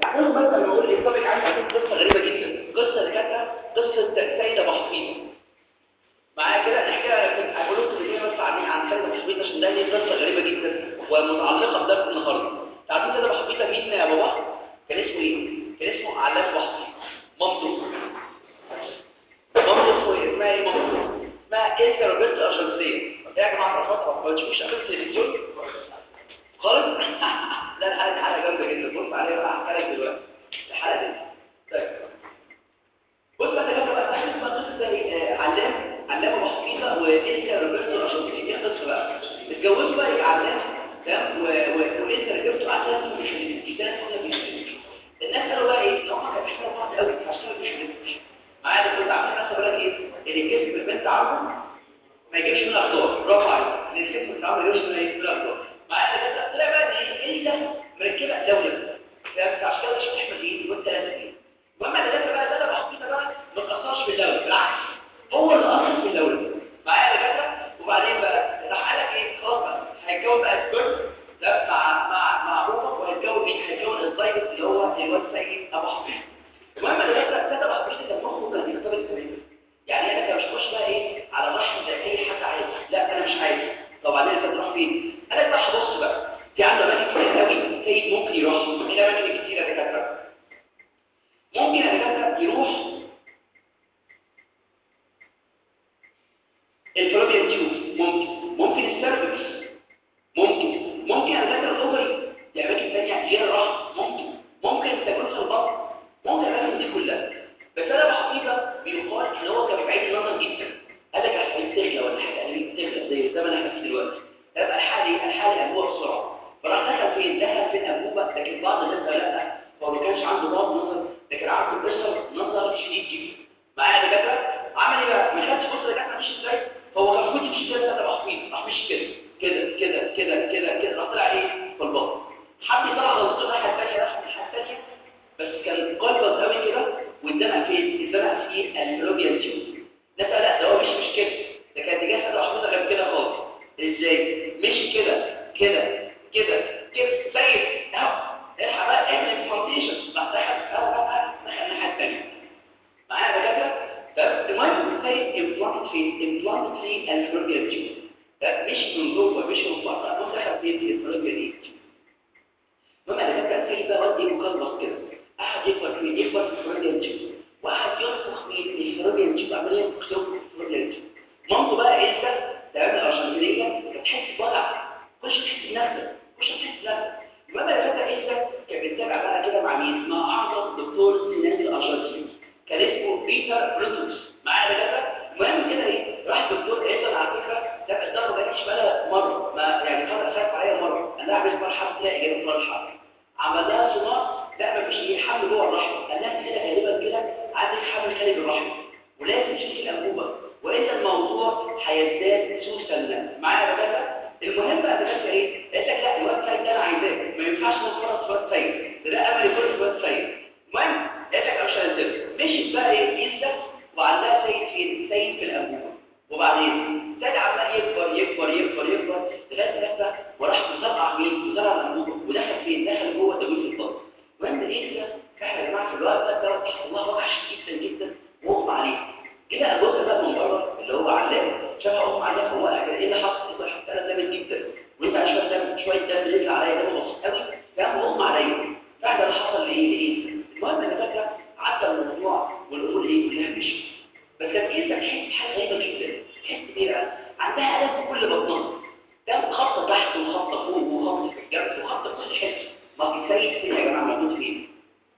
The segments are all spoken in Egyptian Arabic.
احنا مثلا لما اقول الطبق عايز اقول قصه غريبه جدا قصه اللي كانت قصه سيده محفوظه معايا كده نحكي لها كنت هقول لكم الاثنين بس عن عن سيده محفوظه عشان ده ليه قصه غريبه جدا ومتعلقه بدرس النهارده تعرفين سيده محفوظه مين يا بابا كان اسمه ايه كان اسمه علاء محفوظ مامته مامته اسمه ايه اسمها ايه مامته اسمها إلكا روبرت أرجنتينية يا جماعة الخطوة ما تشوفوش قبل التلفزيون خالص لا الحلقة دي حلقة جامدة جدا بص عليها بقى هحكي لك دلوقتي الحلقة دي طيب بص بقى يا جماعة بقى اسمها قصة زي علام علامة محفوظة وإلكا روبرت أرجنتينية ايه قصة بقى اتجوزوا بقى علام تمام وإلكا روبرت قعدت مش مش ده كنا الناس قالوا بقى ايه ان هم كانوا بيحبوا بعض قوي عشان مش معايا كنت عامل نفسي بالك ايه اللي كسب البنت عارفه ما يجيبش من اخطاء برافو عليك اللي كسب العمر ما يجيبش من ايه من اخطاء معايا كده طلع بقى ان ايه انت مركبه دوله فانت عشان كده مش تحمل ايه وانت لازم ايه المهم اللي لازم بقى ده بحطيها بقى ما تاثرش بالدوله بالعكس هو اللي اثر في الدوله معايا كده وبعدين بقى راح قال لك ايه خلاص بقى هيتجوز بقى الكل ده مع مع مع ابوه وهيتجوز مين هيتجوز الضيف اللي هو الواد سيد ابو حفيظ المهم اللي لازم كده بقى مش كان مخه كان يرتبط كمان يعني انا كده مش هخش بقى ايه على الرحم زي اي حد عايز لا انا مش عايز طبعا انا هتروح فين انا بقى هبص بقى في عنده اماكن كتير قوي سيد ممكن يروح في اماكن كتير يا دكاتره ممكن يا دكاتره يروح الفلوبيان تيوب ممكن ممكن السيرفكس ممكن ممكن يا دكاتره الاوفري في اماكن ثانيه غير الرحم ممكن ممكن تكون في البطن ممكن الاماكن دي كلها بس انا بحقيقه بيقال ان هو كان بعيد النظر جدا قال لك الحاجه تغلى ولا حاجه قال تغلى زي الزمن اللي احنا فيه دلوقتي يبقى الحالي الحالي انبوبه بسرعه فراح دخل فين دخل في الانبوبه لكن بعض الناس قال لا هو ما كانش عنده بعض نظر لكن عنده بشر نظر شديد جدا معايا دكاتره عمل ايه بقى ما خدش بص دكاتره مش ازاي هو كان المفروض يمشي كده ده محفوظ راح مش كده كده كده كده كده كده راح طلع ايه في البطن حد يطلع غلطته الناحيه الثانيه راح الناحيه الثانيه بس كان قلبض قوي كده واتزنق فين اتزنق في الفلوبيان تيوب ناس لا ده هو مش مش كده ده كان اتجاه حاجه محفوظه غير كده خالص ازاي مشي كده كده كده كده سيد اهو الحق بقى اعمل امبلانتيشن بعد ده اهو بقى دخل الناحيه الثانيه معايا يا دكاتره طب المهم سيد امبلانت فين امبلانت في الفلوبيان تيوب ده مش من جوه مش من بره بص دخل فين في الفلوبيان تيوب المهم يا دكاتره سيد بقى ودي مقلص كده احد يكبر فين يكبر في الفلوبيان تيوب واحد ينفخ من الفلوبيان تيوب عمليه تكتب الفلوبيان تيوب مامته بقى إلسا تمام الأرجنتينية كانت تحس بوجع خش تحس بنفسك خش تحس بنفسك المهم اللي فاتت إلسا كانت بتتابع بقى كده مع مين؟ مع أعظم دكتور سنان الأرجنتين كان اسمه بيتر بروتوس معايا كده المهم كده إيه؟ راح دكتور إلسا على فكرة ده الضربة ما جاتش بقى مرة ما يعني خد أساس عليها مرة قال لها اعمل مرحلة تلاقي إجابة مرحلة عمل لها صناعة لا ما فيش ايه حمل جوه الرحم قال لها كده غالبا كده عندك حمل خارج الرحم ولازم تشيل الانبوبه والا الموضوع هيزداد سوسا معايا يا باشا المهم بقى ده ايه قالت لك لا الواد سيد ده انا عايزاه ما ينفعش نفرط في واد سيد ده امل يكون في واد سيد المهم قالت لك مش هنزل مشيت بقى ايه يسلك وعندها سيد فين سيد في الانبوبه وبعدين سيد عمال يكبر يكبر يكبر يكبر لغايه نفسه وراح مسرع مين مسرع الانبوبه ودخل فين دخل جوه تجويف البطن المهم ايه احنا يا جماعه في الوقت ده ده الله وحش جدا جدا واغمى عليه كده الجزء ده من بره اللي هو علام شاف اغمى عليه هو قال ايه اللي حصل ايه حصل انا جامد جدا وانت عشان دم شويه دم نزل عليا دم بسيط قوي فقام اغمى عليا فده اللي حصل لايه لايه المهم انا فاكره عدى الموضوع والامور ايه كلها مشيت بس كانت ايه تحس حاجه غريبه جدا تحس ايه بقى عندها الم في كل بطنها ده خبطه تحت وخبطه فوق وخبطه في الجنب وخبطه في كل حته ما في سيد فين يا جماعه موجود فين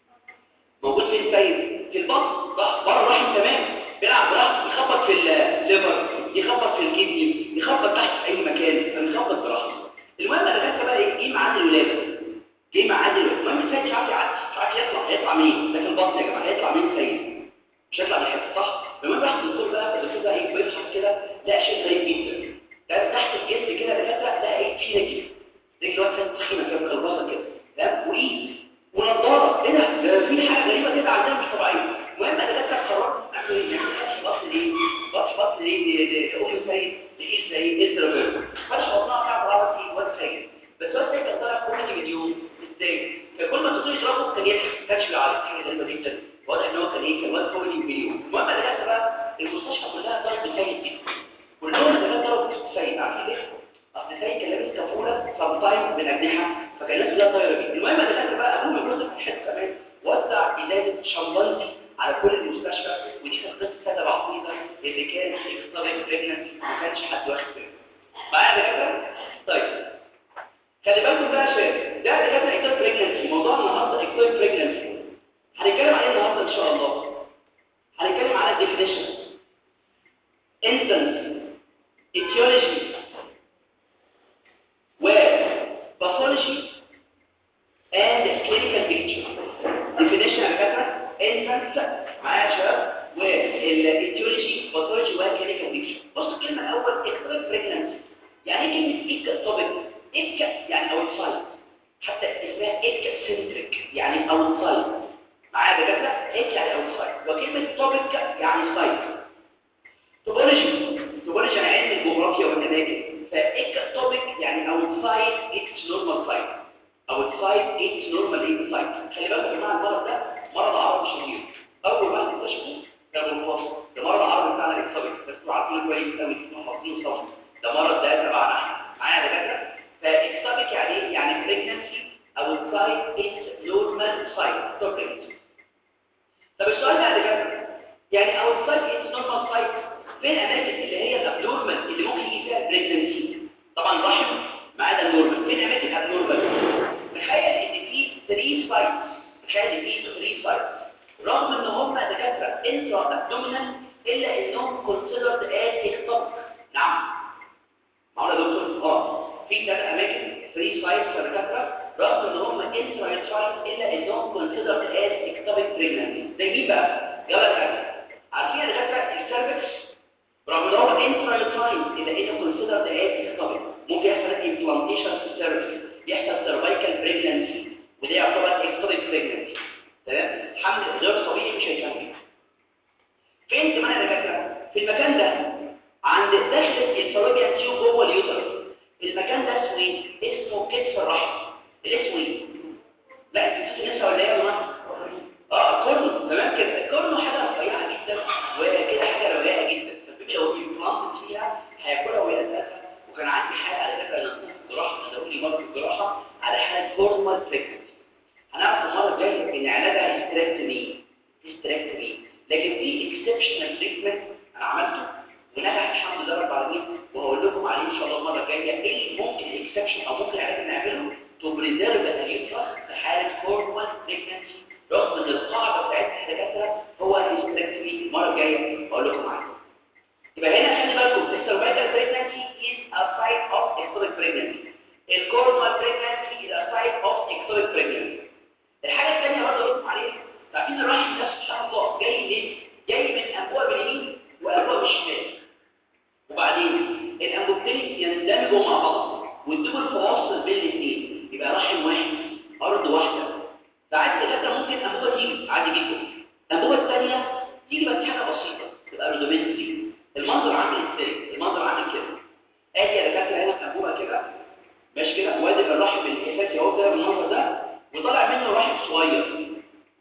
موجود فين سيد في البطن بره الرحم تمام بيلعب براحته يخبط في الليفر يخبط في الكدني يخبط تحت في اي مكان فبيخبط براحته المهم انا فاكر بقى ايه جه ميعاد الولاده جه ميعاد الولاده المهم السيد مش عارف يعدي مش عارف يطلع هيطلع منين ده في البطن يا جماعه هيطلع منين السيد مش هيطلع من الحته صح المهم راح الدكتور بقى الدكتور بقى ايه بيفحص كده لقى شيء غريب جدا ده تحت الجسم كده دكاتره لقى ايه في رجل رجل واحده كانت تخينه كده مكلبصه كده تمام وايد ونضاره ايه ده ده في حاجه غريبه كده عندنا مش طبيعيه المهم انا جت قررت اعمل ايه يعني بطل ايه بطل بطل ايه ام سيد لايه سيد اسرائيل فتح بطنها بتاعت غلط ايه واد سيد بس واد سيد كان طالع كل مليون ازاي فكل ما تطير يضربه كان يضحك كانش بيعيط حاجه غريبه جدا واضح ان هو كان ايه كان واد فوق مليون المهم اللي جت بقى المستشفى كلها ضربت سيد دي كلهم اللي ضربت سيد عارفين ليه؟ اصل سيد كان لابس كفوله سام تايم من اجنحه فكان الناس كلها طايره بيه المهم اللي جت بقى ابوه من جزء في الحته كمان وزع ازازه شمبانزي على كل المستشفى ودي كانت قصه ساده عقيده اللي كان اكسترا بريجننسي ما كانش حد واخد باله معايا يا دكاتره؟ طيب خلي بالكم بقى يا شباب ده دكاتره اكتوب بريجننسي موضوع النهارده اكتوب بريجننسي هنتكلم عليه النهارده ان شاء الله هنتكلم على الديفينيشن انسنس etiology وباثولوجي and clinical picture definition يا دكاتره انسنس معايا يا شباب والاتيولوجي باثولوجي وكلينيكال بيكتشر بص الكلمه الاول اكتوب بريجننسي يعني ايه كلمه اكتوبيك إك يعني outside حتى اسمها إك سنتريك يعني outside معايا دكاتره إك يعني outside وكلمة topic يعني side توبولوجي توبولوجي يعني علم الجغرافيا والأماكن فإك topic يعني outside its normal site outside its normal site خلي بالكم يا جماعة المرض ده مرض عرض شهير أول واحد اكتشفه كان بالمصر ده مرض عرض بتاعنا الإكسابيك بس انتوا عارفينه كويس قوي انتوا حافظينه صم ده مرض ده تبعنا احنا معايا دكاتره فاكتابك يعني ايه؟ يعني pregnancy outside its normal site to pregnancy. طب السؤال بقى اللي جاي يعني outside its normal site فين الاماكن اللي هي الابنورمال اللي ممكن يجي فيها pregnancy؟ طبعا رحم ما عدا النورمال فين الاماكن الابنورمال؟ تخيل ان في 3 سايتس تخيل ان في 3 سايتس رغم ان هم دكاتره انترا ابدومينال الا انهم considered as ectopic نعم معقول يا دكتور؟ اه في ثلاث اماكن فري سايت كدكاتره رغم ان هم انترايترايت الا انهم كونسيدرد از اكتوبيك بريجننسي زي مين بقى يلا كده عارفين يا دكاتره السيرفكس رغم ان هو انترايترايت الا انه كونسيدرد از اكتوبيك ممكن يحصل امبلانتيشن في السيرفكس يحصل سيرفايكال بريجننسي وده يعتبر اكتوبيك بريجننسي تمام حمل غير طبيعي مش هيكمل فين كمان يا دكاتره في المكان ده عند داخل الفالوبيا تيوب جوه اليوترس المكان ده اسمه ايه؟ اسمه كتف الرحم الاسم ايه؟ لا انت بتقول لسه ولا ايه يا جماعه؟ اه كورنو تمام كده الكورنو حاجه رفيعه جدا وكده حاجه رقيقه جدا فبيبقى لو امبلانت فيها هياكلها وهي اساسا وكان عندي حاله على فكره انا في الجراحه انا لي مره في الجراحه على حاله فورمال بريجنسي هنعرف المره الجايه ان علاجها هيستريكتومي هيستريكتومي لكن في اكسبشنال تريتمنت انا عملته ونجح الحمد لله رب العالمين وهقول لكم عليه ان شاء الله المره الجايه ايه اللي ممكن الاكسبشن او ممكن علاج نعمله تو بريزيرف اليوترس في حاله فورمال بريجنسي رغم ان القاعده بتاعتها دكاتره هو هيستريكتومي المره الجايه بقول لكم عليه يبقى هنا خلي بالكم السيرفايكال بريجنسي is a site of ectopic pregnancy الكورمال بريجنسي is a site of ectopic pregnancy الحاجه الثانيه برضه اقول لكم عليها عارفين الرحم ده سبحان الله جاي منين؟ جاي من انبوبه باليمين وانبوبه بالشمال وبعدين الانبوبتين يندمجوا مع بعض ويدوا الفواصل بين الاثنين يبقى رحم واحد ارض واحده ساعات ثلاثه ممكن انبوبه تيجي عادي جدا الانبوبه الثانيه تيجي بس حاجه بسيطه تبقى رودومنتري المنظر عامل ازاي المنظر عامل كده ادي يا دكاتره هنا انبوبه كده ماشي كده وادي الرحم الاساسي اهو كده بالمنظر ده وطلع منه رحم صغير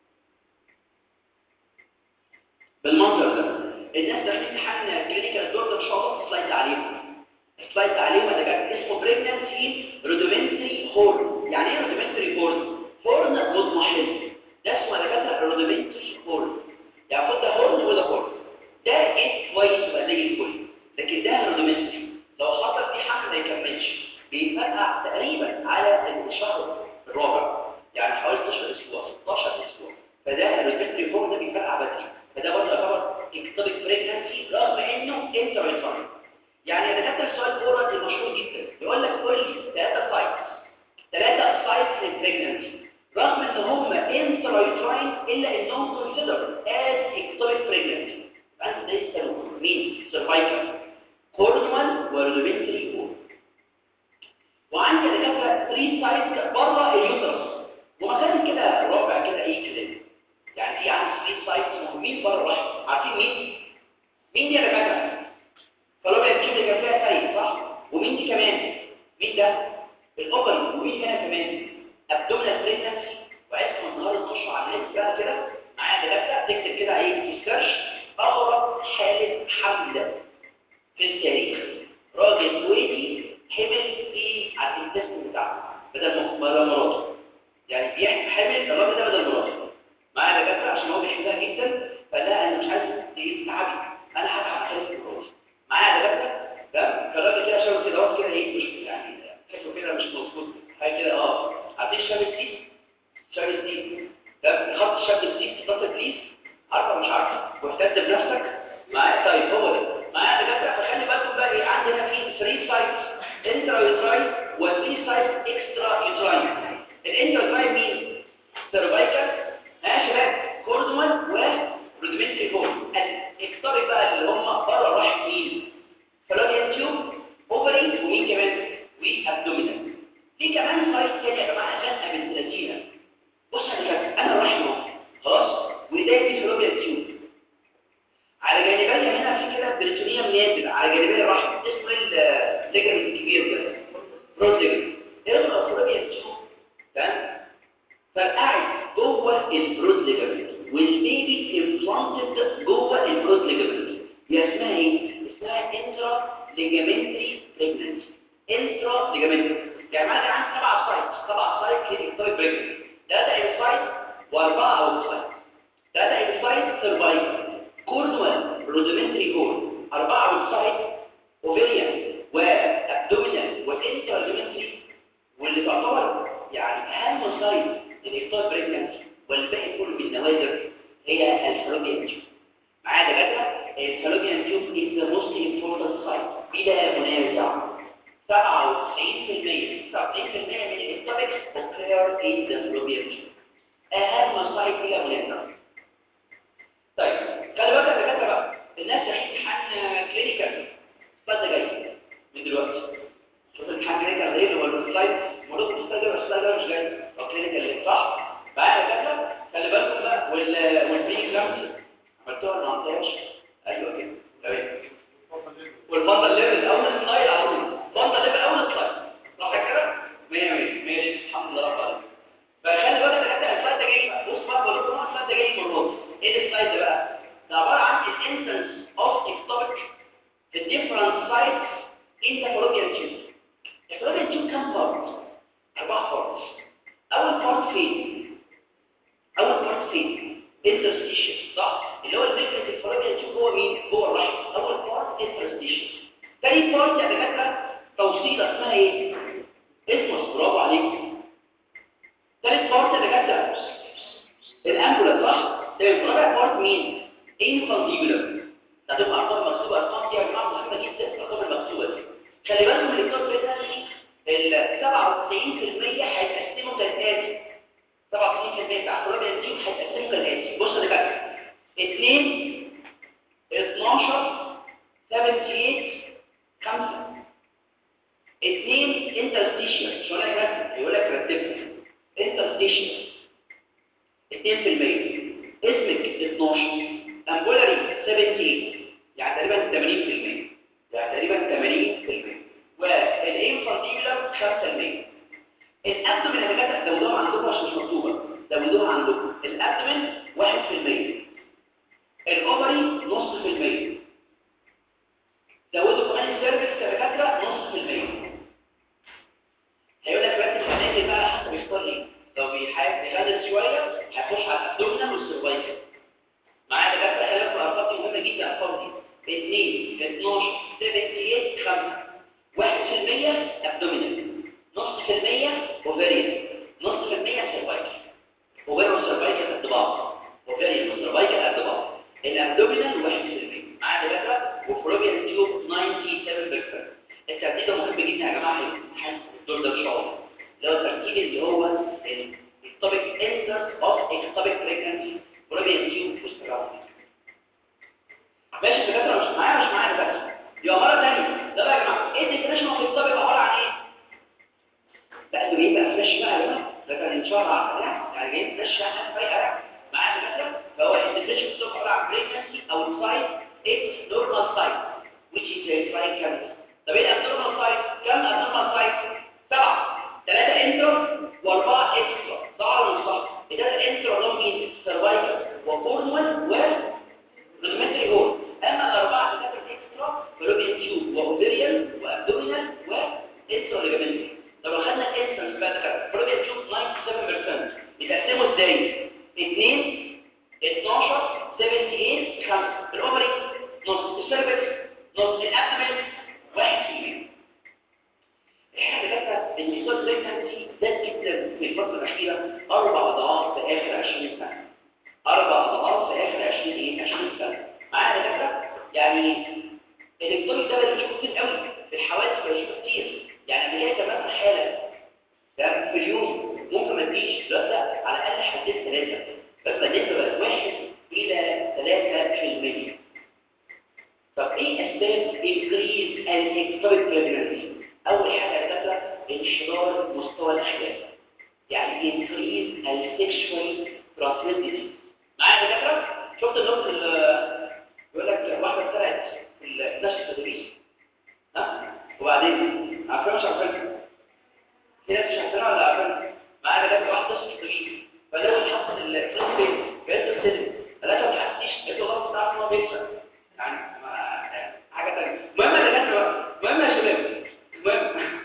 بالمنظر ده الناس داخلين امتحان كلينيكال دور ده ان شاء الله سلايد عليهم سلايد عليهم ده كان اسمه بريجننسي رودومنتري هورن يعني ايه رودومنتري هورن هورن مضمحل ده اسمه دكاتره رودومنتري هورن يعني خد ده هورن وده هورن ده ايه كويس يبقى زي الفل لكن ده رودومنتري لو حصل فيه حمل ما يكملش بيتفرقع تقريبا على الشهر الرابع يعني حوالي 12 اسبوع 16 اسبوع فده الرودومنتري هورن ده بيتفرقع بدري فده برضه يعتبر اكتوبيك بريجنسي رغم انه انتريتراين يعني انا كتبت السؤال اورال المشهور جدا يقول لك قول لي ثلاثه سايتس ثلاثه سايتس للبريجنسي رغم ان هم انتريتراين الا انهم كونسيدر از اكتوبيك بريجنسي فانت ده يسالوك مين سيرفايكال كورنوال ورودومنتري كور وعندي دكاتره 3 سايتس بره اليوترس ومكان كده رابع كده ايه كده يعني في عندي 3 سايتس مهمين بره الرحم عارفين مين مين دي يا دكاتره فلو بقى تشوف اللي كان فيها سايت صح ومين دي كمان مين ده الاوبري ومين هنا كمان ابدومينال بريجنسي وعايزكم النهارده تخشوا على النت يعني بيحمل حامل الراجل ده بدل مراته معايا دكاتره عشان هو بيحبها جدا فلا انا مش عايز تعبي انا هتعب خالص مراتي معايا دكاتره تمام فالراجل كده شاور كده وقت كده ايه مش يعني تحسه كده مش مظبوط حاجه كده اه عارفين شاب السيس شاب السيس ده خط شاب السيس خط البليس عارفه مش عارفه واهتم بنفسك معايا طيب هو ده معايا دكاتره فخلي بالكم بقى ايه عندنا في 3 سايتس انترا يوتراين و 3 سايتس اكسترا يوتراين الانترا يوتراين مين سيرفايكال ها يا شباب كوردوال ورودمنتري بون الاكتري بقى اللي هم بره الرحم مين فلوبيان تيوب اوفري ومين كمان وابدومينال في كمان سايت تاني يا جماعه خانقه بنت لذينه بص يا شباب انا الرحم خلاص وده دي فلوبيان تيوب على جانبية هنا في كده بريتونيوم نازل على جانبية الرحم اسمه الليجن الكبير ده برود ليجن ايه الفلوبيان تيوب تمام فقعد جوه البرود ليجمنت والبيبي امبلانتد جوه البرود ليجمنت هي اسمها ايه اسمها انترا ليجامنتري بريجننسي انترا ليجامنتري يعني معنى عندي سبع سايت سبع سايت للإكتوبيك بريجننسي ثلاثة انسايت واربعة اوتسايت ثلاثة انسايت سيرفايكال كوردوال رودمنتري كورد أربعة اوتسايت اوفيريان وابدومينال وانترا ليجامنتري واللي تعتبر يعني اهم سايت للإكتوبيك بريجننسي والباقي كله من نوادر هي الفالوبيان تيوب معايا دكاتره الفالوبيان تيوب is the most important site بلا منازع 97% 97% من التوبكس occur in the fallopian tube اهم سايت بلا منازع طيب خلي بالك يا دكاتره بقى الناس رايحين امتحان كلينيكال السلايد جاي من دلوقتي شوف الامتحان كلينيكال ايه اللي هو السلايد المفروض السلايد ولا السلايد مش جاي هو كلينيكال صح بقى يا دكاتره خلي بالكم بقى وال والبري اكزامبل عملتوها ما عملتهاش ايوه كده تمام والفضل ليفل اول سلايد على طول الفضل ليفل اول سلايد صح كده 100 100 ماشي الحمد لله رب العالمين فخلي بالك حتى السلايد ده جاي بقى بص بقى بقول لكم السلايد ده جاي من النص ايه السلايد ده بقى ده عباره عن الانسنس اوف اكتوبيك في different sites in the fallopian tube the fallopian tube كام بارت اربع بارت اول بارت فين اول بارت فين interstitial صح اللي هو الفكره الفالوبيان تيوب هو مين هو الرحم اول بارت interstitial ثاني بارت يا دكاتره توصيله اسمها ايه اسمه برافو عليك ثالث بارت يا دكاتره الامبولا صح طيب رابع بارت مين انفانتيبولر هتبقى ارقام مكتوبه ارقام دي يا جماعه مهمه جدا الارقام المكتوبه دي خلي بالكم من الكتاب ده ال 97% هيتقسموا كالاتي 97% بتاع الفالوبيان تيوب هيتقسموا كالاتي بص يا دكاتره 2 12 78 5 2 انترستيشن مش هقول لك رتب هيقول لك رتبها انترستيشن 2% اسمك 12 امبولاري 17 يعني تقريبا 80% يعني تقريبا 80% والانفانتيولر 5% الابدومين يا جماعه زودوها عندكم عشان مش مكتوبه زودوها عندكم الابدومين 1% الاوفري نص في المية زودوا كمان السيرفكس يا دكاتره نص في المية هيقول لك بس الفنان بقى حسب يختار ايه لو بيحاول يغلس شويه هيخش على الابدومينال والسيرفايكال معايا دكاتره خلي بالكم الارقام دي مهمه جدا الارقام دي 2 12 78 5 1% ابدومينال نص في المية اوفريان نص في المية سيرفايكال اوفريان والسيرفايكال قد بعض اوفريان والسيرفايكال قد بعض الابدومينال 1% معايا دكاتره وفلوبيان تيوب 97% الترتيب ده مهم جدا يا جماعه الامتحان الدور ده ان شاء الله اللي هو الترتيب اللي هو التوبيك انتر اوف اكتوبيك بريجنسي فلوبيان تيوب وستراوند ماشي الدكاتره مش معايا مش معايا دكاتره يبقى مره ثانيه ده بقى يا جماعه ايه الديفينيشن اوف التوبيك عباره عن ايه بقى ده ايه بقى فريش بقى يا جماعه ده كان ان شاء الله يعني جايين فريش يعني فايقه معايا دكاتره فهو الديفينيشن اوف عباره عن بريجنسي او السايت its normal site which is a flying cavity طب ايه الابنورمال سايت كم ابنورمال سايت سبعه ثلاثه انتر واربعه اكسترا صح ولا مش صح ده الانتر اللي هم مين سيرفايكال وكورنوال و رودمنتري هول اما الاربعه اللي كانت اكسترا فلوبيان تيوب واوفيريان وابدومينال وانترا ليجامنتري طب لو خدنا الانترنس بقى ده فلوبيان تيوب 97% جاي 2 12 78 5 الاوفري نص السيرفكس نص الابدومين 1% احنا دكاتره النيكوز بريجنسي زاد جدا في الفتره الاخيره اربع اضعاف في اخر 20 سنه اربع اضعاف في اخر 20 ايه 20 سنه معايا دكاتره يعني الدكتور ده بنشوفه كتير قوي في الحوادث بنشوفه كتير يعني قبل كده كمان حاله ده في اليوم ممكن ما تجيش دلوقتي لا، على الاقل حدين ثلاثه بس النسبه بقت واحد الى 3% طب ايه اسباب انكريز الاكتوبيك بريجنسي اول حاجه دكاتره انحدار مستوى الاخلاق يعني انكريز السكشوال ترانسميتد معايا يا دكاتره شفت النقطه اللي يقول لك واحده سرقت في النشر التدريس ها وبعدين عارفين مش عارفين في ناس مش عارفينها ولا عارفين معايا دكاتره واحده نشر التدريس فلو اتحط الفلوس فين جت السلم ثلاثه ما تحسيش قلت له غلط تعرف ان هو بيكسب يعني ما- حاجه ثانيه المهم يا دكاتره المهم يا شباب المهم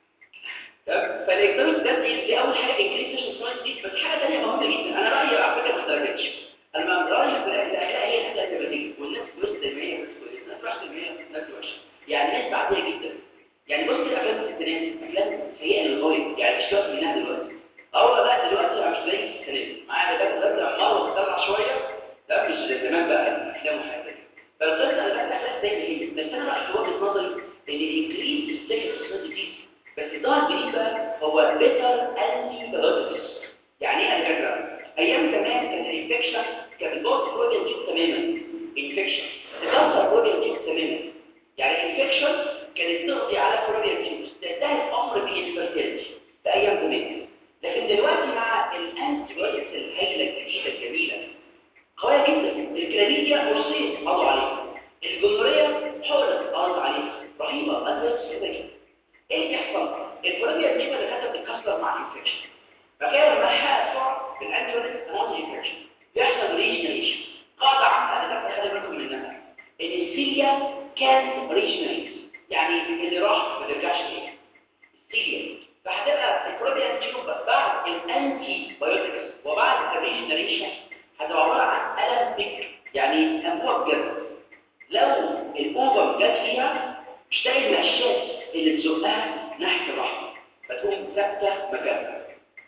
تمام؟ فالاكتونيك ده دي دي اول حاجه انكريز السواد دي بس حاجه ثانيه مهمه جدا انا رايي على فكره ما اختلفتش انا رايي في الاخلاق هي الحاجه التبادليه والناس بص المية الناس راحت المية الناس وحشه يعني الناس بعديه جدا يعني بص الافلام الستينات افلام سيئه للغايه يعني مش شرط منها دلوقتي اول لا دلوقتي أنا مش زي السنه معايا ده دلوقتي عمال وتطلع شويه ده مش زمان بقى الافلام وحاجات كده فالقصه اللي بقى الاخلاق زي ما هي بس انا رايي في وجهه نظري ان الانكريز السكس دي بس الظاهر الجديد بقى هو بيتر انتي بايوتكس يعني ايه يا دكاتره ايام زمان كان الانفكشن كان بتبوظ البروتين تيوب تماما انفكشن تكسر البروتين تيوب تماما يعني الانفكشن كانت تقضي على البروتين تيوب تنتهي الامر بالانفيرتيلتي في ايام زمان لكن دلوقتي مع الانتي بايوتكس الهائله الجديده الجميله قوية جدا الكلاميديا قرصين قضوا عليها الجنورية حولت قضوا عليها رهيبة أدرس كده جدا ايه اللي يحصل؟ الكلاميديا النسبة اللي كانت بتتكسر مع الانفكشن فكان لما حقق سرعة بالانتيبيوتيك انالوجي انفكشن بيحصل ريجنريشن قاعدة عامة أنا ده خلي بالكم منها إن السيليا كان ريجنريت يعني اللي راح ما ترجعش تاني السيليا فهتبقى الكلاميديا تيوب بعد الانتي بايوتكس وبعد الريجنريشن هتبقى عبارة عن ألم بك يعني أنبوع بجد لو الأوفر جت فيها مش تلاقي المقشات اللي تزقها ناحية الرحم فتقوم ثابتة مكانها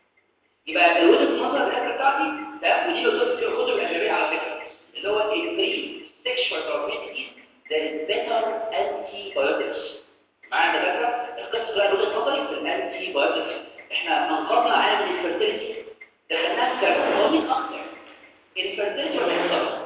يبقى الوجهة النظر الأكل بتاعتي ده ودي بتقول في الكتب الأجنبية على فكرة اللي هو البري سيكشوال ترانسميتد ده البيتر أنتي بايوتكس معايا يا دكاترة القصة بقى وجهة نظري في الأنتي بايوتكس احنا انقذنا عالم الفرتيلتي دخلناه في قوانين أكتر الفرتيلتي ولا الصبر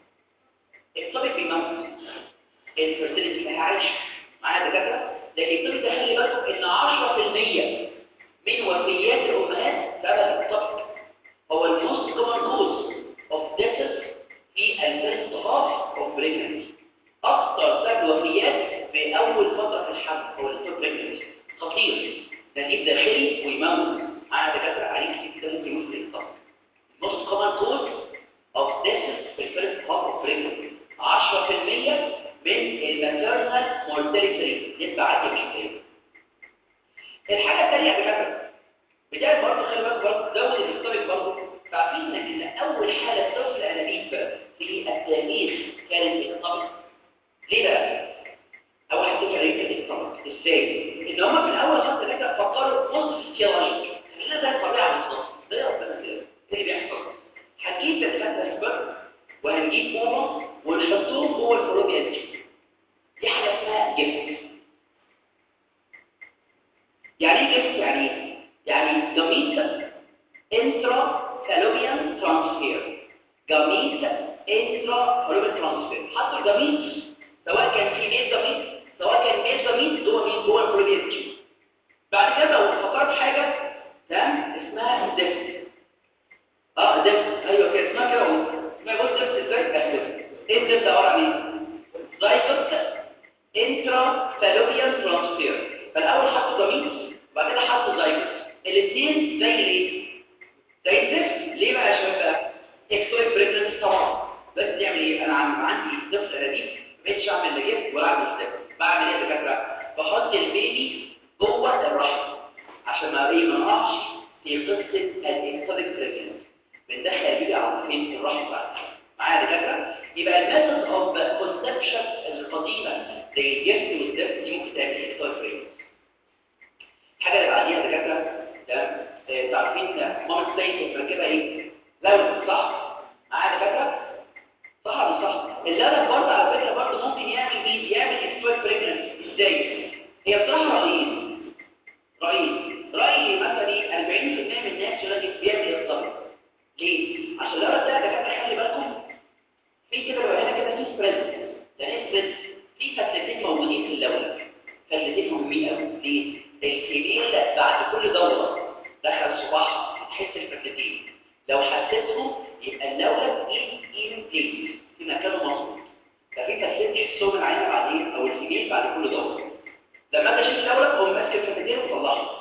الصبر بيموت الفرتيلتي هي عايشه معايا دكاتره لكن الطب ده خلي بالكم ان 10% من وفيات الامهات سبب الصبر هو الموست كومن كوز اوف ديثز في الفيرست هاف اوف بريجنسي اكثر سبب وفيات في اول فتره في الحمل هو الستوب بريجنسي خطير نزيف داخلي ويموت معايا دكاتره عليه كتير كده ممكن يموت من الصبر most common cause of death في الفيرست هاف اوف بريجنسي 10% من الماتيرنال مورتاليتي نسبة عالية مش قليلة. الحاجة الثانية يا دكاترة بداية برضه خلي بالك برضه زود الاستوريك برضه عارفين ان اول حالة طفل انابيب في التاريخ كانت الطبق ليه بقى؟ اول حاجة كانت كانت الطبق ازاي؟ ان هم في الاول خالص كده فكروا بص سيولوجي خلينا زي الطبيعة بالظبط زي ربنا كده ايه اللي بيحصل؟ هنجيب بلفات سبر وهنجيب ماما ونحطهم جوه الفلوبيا دي دي حاجه اسمها جفت يعني ايه جفت يعني ايه؟ يعني جميت انترا فالوبيان ترانسفير جميت انترا فالوبيان ترانسفير حطوا الجميت سواء كان في ميل جميت سواء كان ميل جميت جوه مين جوه الفلوبيا دي بعد كده لو فكرت حاجه تمام اسمها زفت اه زفت ايوه كده اسمها كده اهو اسمها بص زفت ازاي زفت ايه الزفت عباره عن ايه زايكوت انترا فالوبيان ترانسفير فالاول حطوا جميل وبعد كده حطوا زايكوت الاثنين زي الايه زي الزفت ليه بقى يا شباب بقى اكسويك بريجننس طبعا بس تعمل ايه انا عم عندي طفل انابيب ما بقتش اعمل نجيب ولا اعمل ستيب بعمل ايه يا دكاتره بحط البيبي جوه الرحم عشان ما ايه ما نقعش في قصه الاكسويك بريجننس في الرحم بتاعتك معايا دكاتره يبقى الميثود اوف كونسبشن القديمه زي الجفت والدفت دي ممكن تعمل اكتر فريم الحاجه اللي بعديها دكاتره تمام آه، تعرفين ماما سيد مركبه ايه لو صح معايا دكاتره صح ولا مش صح اللبن برضه على فكره برضه ممكن يعمل مين يعمل اكتر فريم ازاي هي بصراحه رئيس رئيس رأيي مثلا 40% من الناس يقول لك بيعمل الطبق ليه؟ عشان لو ده دكاتره خلي بالكم في كده بقى هنا كده في سبريد يعني ايه سبريد؟ في فتلتين موجودين في اللولب فتلتين مهمين قوي ليه؟ الفيميل بعد كل دوره دخل صباحها تحس الفتلتين لو حسيتهم يبقى اللولب ايه ايه بليس في مكانه مظبوط ففي فتلتين تحسهم العين بعدين او الفيميل بعد كل دوره لما انت شفت اللولب قوم ماسك الفتلتين وطلعهم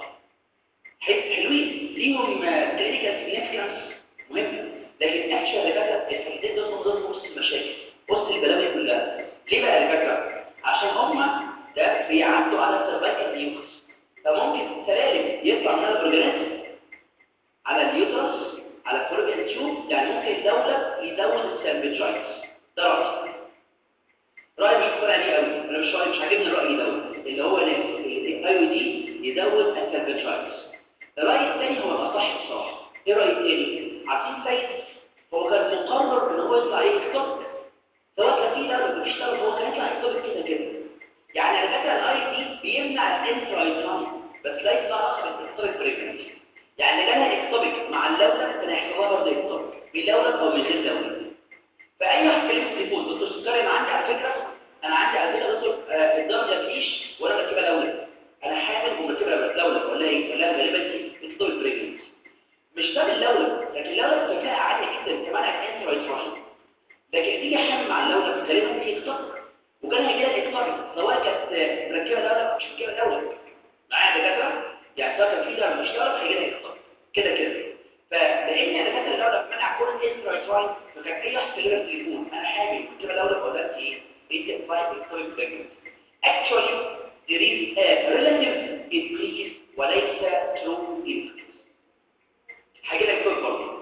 حلوين ليهم كلينيكال سيجنيفيكانس مهم لكن اكشوال دكاتره الفريدين دول من ضمن وسط المشاكل وسط البلاوي كلها ليه بقى يا دكاتره عشان هم ده بيعدوا على السيرفايكال نيوكس فممكن سلالم يطلع من الاورجانيزم على اليوترس على الفلوبيان تيوب يعني ممكن يدولب يزود السامبجايتس ده رايي رايي مش مقتنع بيه قوي انا مش رايي مش عاجبني الراي دوت اللي هو الاي دي يزود السامبجايتس الرأي الثاني هو الأصح بصراحة ايه الرأي الثاني؟ عارفين سيد هو كان مقرر ان هو يطلع يكتب سواء كان في درجة مفيش درجة هو كان يطلع يكتب كده كده يعني على فكرة الاي دي بيمنع الانترايتران بس لا يطلع رقم الاكتوبيك بريجنسي يعني اللي جالها اكتوبيك مع اللولب كان هيحصل لها برضه اكتوبيك بلولب او من غير لولب فاي واحد كلمه تليفون دكتور سكري انا عندي على فكره انا عندي على فكره دكتور آه الدرجه فيش وانا مركبه لولب انا حامل ومركبه لولب ولا ايه ولا غالبا دي بتطول بريجنس مش ده اللولب لكن اللولب ذكاء عالي جدا كمان انت رايتراين لكن تيجي حامل مع اللولب غالبا دي اكتر وكان هيجي لك اكتر سواء كانت مركبه لولب او مش مركبه لولب معايا دكاتره يعني سواء كان في ده مش لولب هيجي لك اكتر كده كده فلان انا دكاتره اللولب منع كل انت رايتراين فكان اي واحد كلمه التليفون انا حامل مركبه لولب ولا ايه انت فايت اكتوبيك بريجنس actually there is a relative increase وليس true increase هاجي لك كل برضه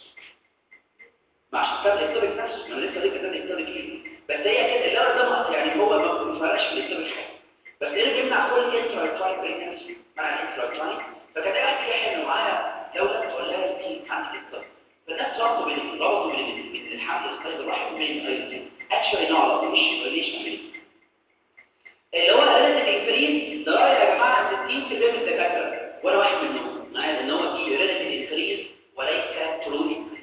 مع عشان كده الكتاب نفسه انا لسه ليه كتاب الكتاب ايه بس هي كده اللي ده ما يعني هو ما فرقش في الكتاب حاجه بس ايه اللي بيمنع كل انترايتراين بريجنسي مع الانترايتراين فكان قاعد في حمل معايا دوله تقول لها انت عندك الكتاب فالناس ربطوا بين ربطوا بين بين الحمل الصيد الرحم وبين الاي اكشولي نوع على مش ريليشن امريكي اللي هو الريلاتيف انكريز ده راي يا جماعه 60% من الدكاتره وانا واحد منهم معايا ان هو في ريلاتيف انكريز وليس ترو انكريز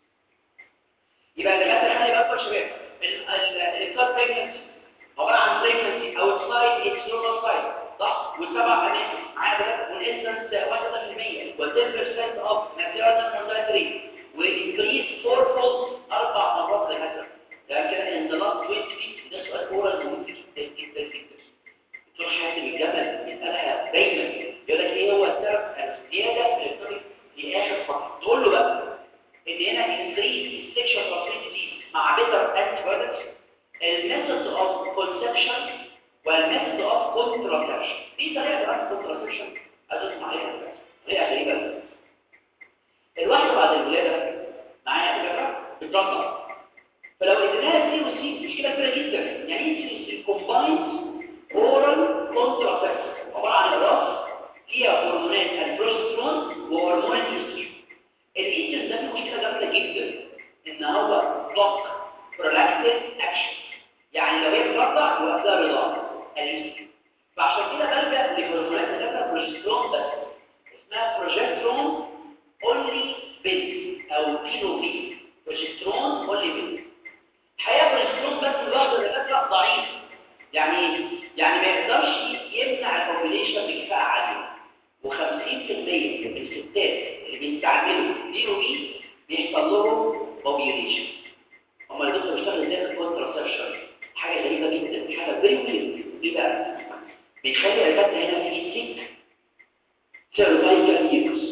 يبقى الدكاتره خلي بالكم يا شباب الكار بريجنسي عباره عن بريجنسي او سلايد اكسترنال سايد صح والسبع بنات معايا والانسنس 1% و10% اوف ناتشورال مورتاليتي وانكريز فور فولد اربع مرات لهذا ده كده ان ذا لاست 20 ويك ده سؤال اورال مهم جدا جدا جدا دكتور حاتم الجبل يسالها دايما يقول لك ايه هو السبب الزياده في الطريق في اخر فتره تقول له بقى ان هنا انكريز السكشوال ترانسميشن مع بيتر انتي بايوتكس الميثود اوف كونسبشن والميثود اوف كونتراسبشن في طريقه كمان كونتراسبشن عايز اسمع عليها دلوقتي طريقه غريبه الواحده بعد الولاده معايا فكره بترضع فلو اديناها سي وسي مشكله كبيره جدا يعني ايه سي وسي كومبايند اورال كونتراسبشن عباره عن اضافه فيها هرمونات البروسترون وهرمون الاستروجين الايجنت ده فيه مشكله جامده جدا ان هو بلوك برولاكتيف اكشن يعني لو هي بترضع يبقى فيها رضاعه الاستروجين فعشان كده بلجا لهرمونات اللي بروجسترون بس اسمها بروجسترون اونلي بيل او بيلو بي بروجسترون اونلي بيل الحقيقه بروجسترون بس لوحده الدكاتره ضعيف يعني يعني ما يقدرش يمنع البوبيليشن بكفاءه عاليه و50% من الستات اللي بيستعملوا بيلو بي بيحصل لهم بوبيليشن هم اللي دكتور بيشتغل ازاي في الكونتراسبشن حاجه غريبه جدا حاجه فيري ويرد ليه بقى بيخلي الفتة هنا في سيك سيرفايكال نيوكس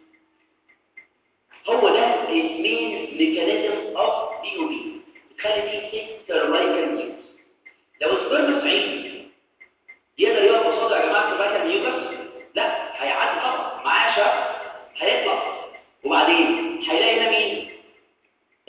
هو ده المين ميكانيزم اوف بي او بي بتخلي فيه سيك سيرفايكال نيوكس لو سبرم سعيد يقدر يقف قصاد يا جماعه سيرفايكال نيوكس لا هيعدي طبعا معاه شهر هيطلع وبعدين هيلاقي هنا مين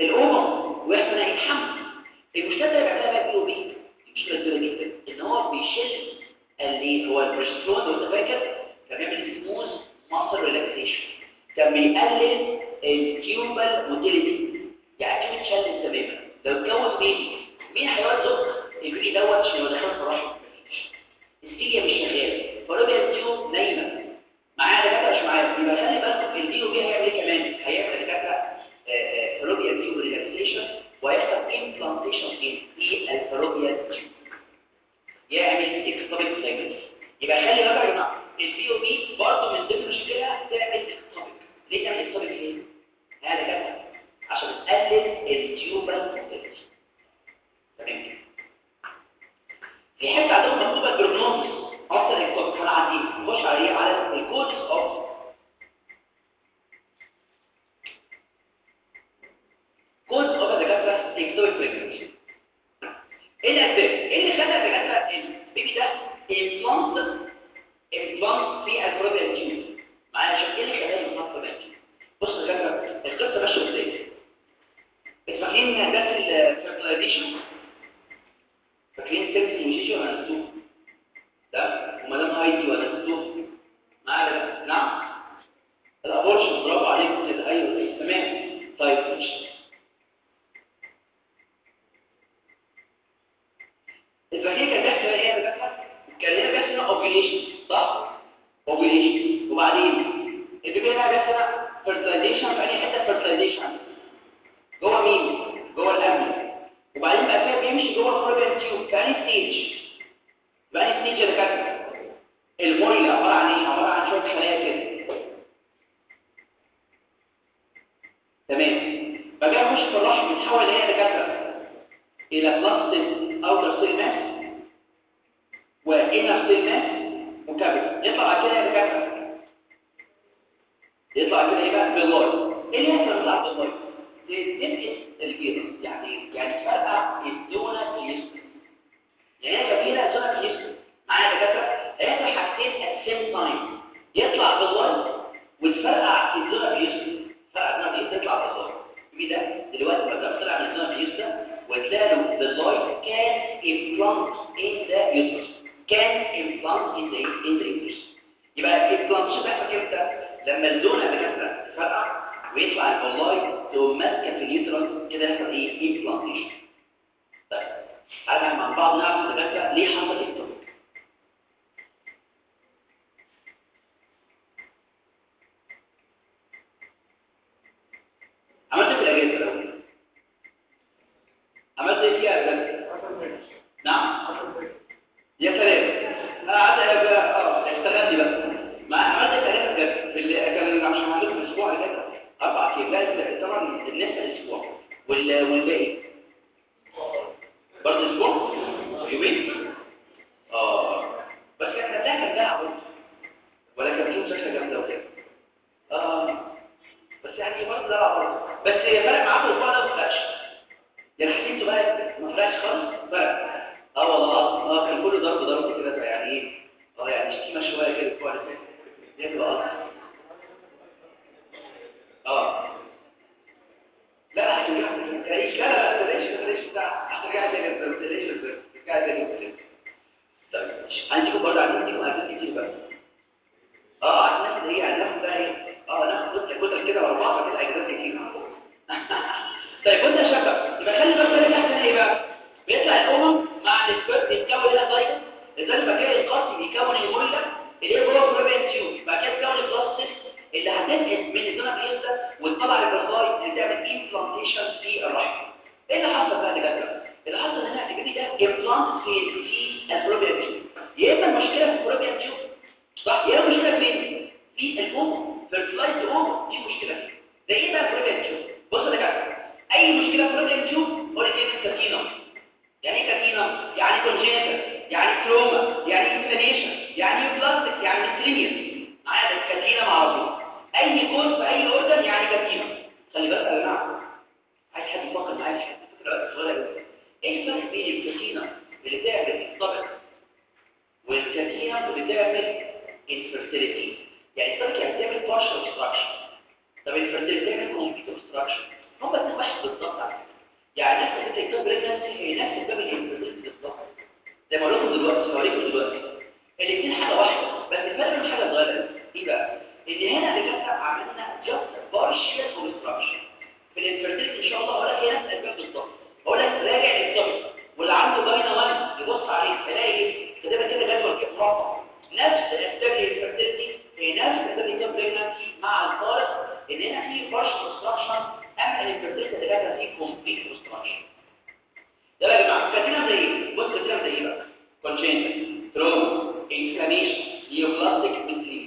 بروجسترون لو انت فاكر كان بيعمل سموث ماسل ريلاكسيشن كان بيقلل التيوبال موتيليتي يعني كده تشلل تماما لو اتكون بيبي مين هيرزق البيبي دوت عشان لو دخل في الرحم مفيش السيليا مش شغاله فالربيع التيوب نايمه معايا دكاتره مش معايا يبقى خلي بالكم الدي او بي هيعمل ايه كمان هيعمل دكاتره فالربيع التيوب ريلاكسيشن ويحصل امبلانتيشن في الفالوبيا تيوب يعمل اكتوبيك سايكلز يبقى خلي بالك يا جماعه البي او بي برضه من ضمن مشكلها تعمل اكتوبيك ليه تعمل اكتوبيك ليه؟ هذا كده عشان تقلل التيوبال موتيليتي تمام كده في حته عندهم مكتوبه البروجنوز اصلا الكود هنعديه نخش عليه على الكودز اوف كودز اوف الدكاتره اكتوبيك بريجنسي ايه الاسباب ايه اللي خلى الدكاتره البيبي ده امبلانت امبلانت في البروبيال تيوب معايا عشان ايه اللي خلاه امبلانت في التيوب بص يا دكاتره القصه ماشيه ازاي فاكرين درس الفيرتلايزيشن فاكرين سكس انجيشن ولا نسيتوه ده ومدام هايدي ولا نسيتوه معايا نعم الابورشن برافو عليكم كده ايوه أيوة. تمام طيب ماشي الفاكهه كانت بيحصل ايه يا دكاتره كان هنا بيحصل اوفيليشن صح اوفيليشن وبعدين البيبي هنا بيحصل فيرتلايزيشن في اي حته فيرتلايزيشن جوه مين جوه الامن وبعدين بقى فيها بيمشي جوه الفروبيان تيوب في انهي ستيج في انهي ستيج يا دكاتره الموريل عباره عن ايه عباره عن شويه خلايا كده تمام بقى يخش في الرحم يتحول ايه يا دكاتره الى بلاستيك اوتر سيل ماس وانر سيل ماس وكابيتال يطلع بعد كده يا دكاتره يطلع كده ايه بقى باللاي ايه اللي يحصل يطلع باللاي تنقص الفيروس يعني يعني تفرقع الدونة اليسر يعني هي كبيرة الدونة اليسر معايا دكاترة هيحصل حاجتين at same time يطلع باللاي وتفرقع الدونة اليسر فرقع الدونة اليسر تطلع باللاي يبقى ده دلوقتي لما طلع من الدونة اليسر وتلاقوا باللاي كان implant in the uterus كان implant in the in the uterus يبقى الامبلانتيشن بيحصل امتى؟ لما الدونة دكاترة تفرقع ويطلع الولاي تقوم ماسكه في اليوترس كده يحصل ايه امبلانتيشن طيب تعالى مع بعض نعرف الدكاتره ليه حصل التوبيك عملت ايه في الاجازه الاول عملت ايه فيها يا نعم يا سلام انا قعدت اه اشتغلت بقى ما عملت ايه في الاجازه اللي كان عشان عندكم الاسبوع اللي فات اربع ايام طبعا الناس الاسبوع والباقي برضه اسبوع يومين اه بس كان ده كان ده عبد ولا كان فيه شكل جامده وكده اه بس يعني برضه ده عبد بس فرق معاكم الاسبوع ده ما فرقش يعني حسيتوا بقى ما فرقش خالص فرق اه والله اه كان كله ضرب ضرب كده يعني ايه اه يعني شتيمه شويه كده الاسبوع اللي فات دي بتبقى اه لا هترجع تعيش لا لا لا تلاقيش تلاقيش بتاع هترجع تاني ما تلاقيش ترجع تاني طيب عندكم برضه عندكم عندكم كتير بقى اه عندنا اللي هي هناخد بقى ايه اه ناخد كتله كتل كده ورا بعض كده اجزاء كتير طيب كنت يا شباب يبقى خلي بالك اللي بيحصل ايه بقى بيطلع الامم مع السبيرت بيتكون هنا دايما لذلك بقى كده القص بيكون المولة اللي هي جوه البروبين تيوب بعد كده تكون البلاستيك اللي هتنقل من الزنا بيستا وتطلع للبرصاي اللي تعمل امبلانتيشن في الرحم ايه اللي حصل بقى لجد اللي حصل هنا الجديد ده امبلانت في في البروبين تيوب يا اما المشكله في البروبين تيوب صح يا اما المشكله فين في الاوم في الفلايت اوم دي مشكله فيه ده ايه بقى البروبين تيوب بص يا جدع اي مشكله في البروبين تيوب قول لي كلمه كاتينا يعني ايه كاتينا يعني كونجنتال يعني تروما يعني انفلاميشن يعني بلاستيك يعني ميسترينيس معايا الكاتينا معروفه اي كوز في اي اوردر يعني كاتينا خلي بالك يا جماعه عايز حد يفكر معايا في حته فكره بس صغيره قوي ايه الفرق بين الكاتينا اللي تعمل الطبق والكاتينا اللي تعمل infertility يعني الطبق يعني تعمل partial obstruction طب الفرتيلتي تعمل complete obstruction هم الاثنين واحد بالظبط على فكره يعني نفس الفكره الكتاب بريجنسي هي نفس الباب الانفيرتيلتي بالظبط زي ما قلت لكم دلوقتي هوريكم دلوقتي الاثنين حاجه واحده بس الفرق بين حاجه صغيره ايه بقى ان هنا اللي كانت عملنا جاست بارشيال كونستراكشن في الانفيرتيلتي ان شاء الله ولا هي نفس الاسباب بالظبط بقول لك راجع للطبق واللي عنده باينه وان يبص عليه تلاقي ايه كاتبها كده جدول كده مربع نفس اسباب الانفيرتيلتي هي نفس اسباب البريجنسي مع الفارق ان هنا في بارشيال كونستراكشن اما الانفيرتيلتي اللي كانت فيه كومبليت كونستراكشن ده يا جماعه كاتبها زي ايه بص كاتبها زي ايه بقى كونجنتال تروما انفلاميشن نيوبلاستيك ديزيز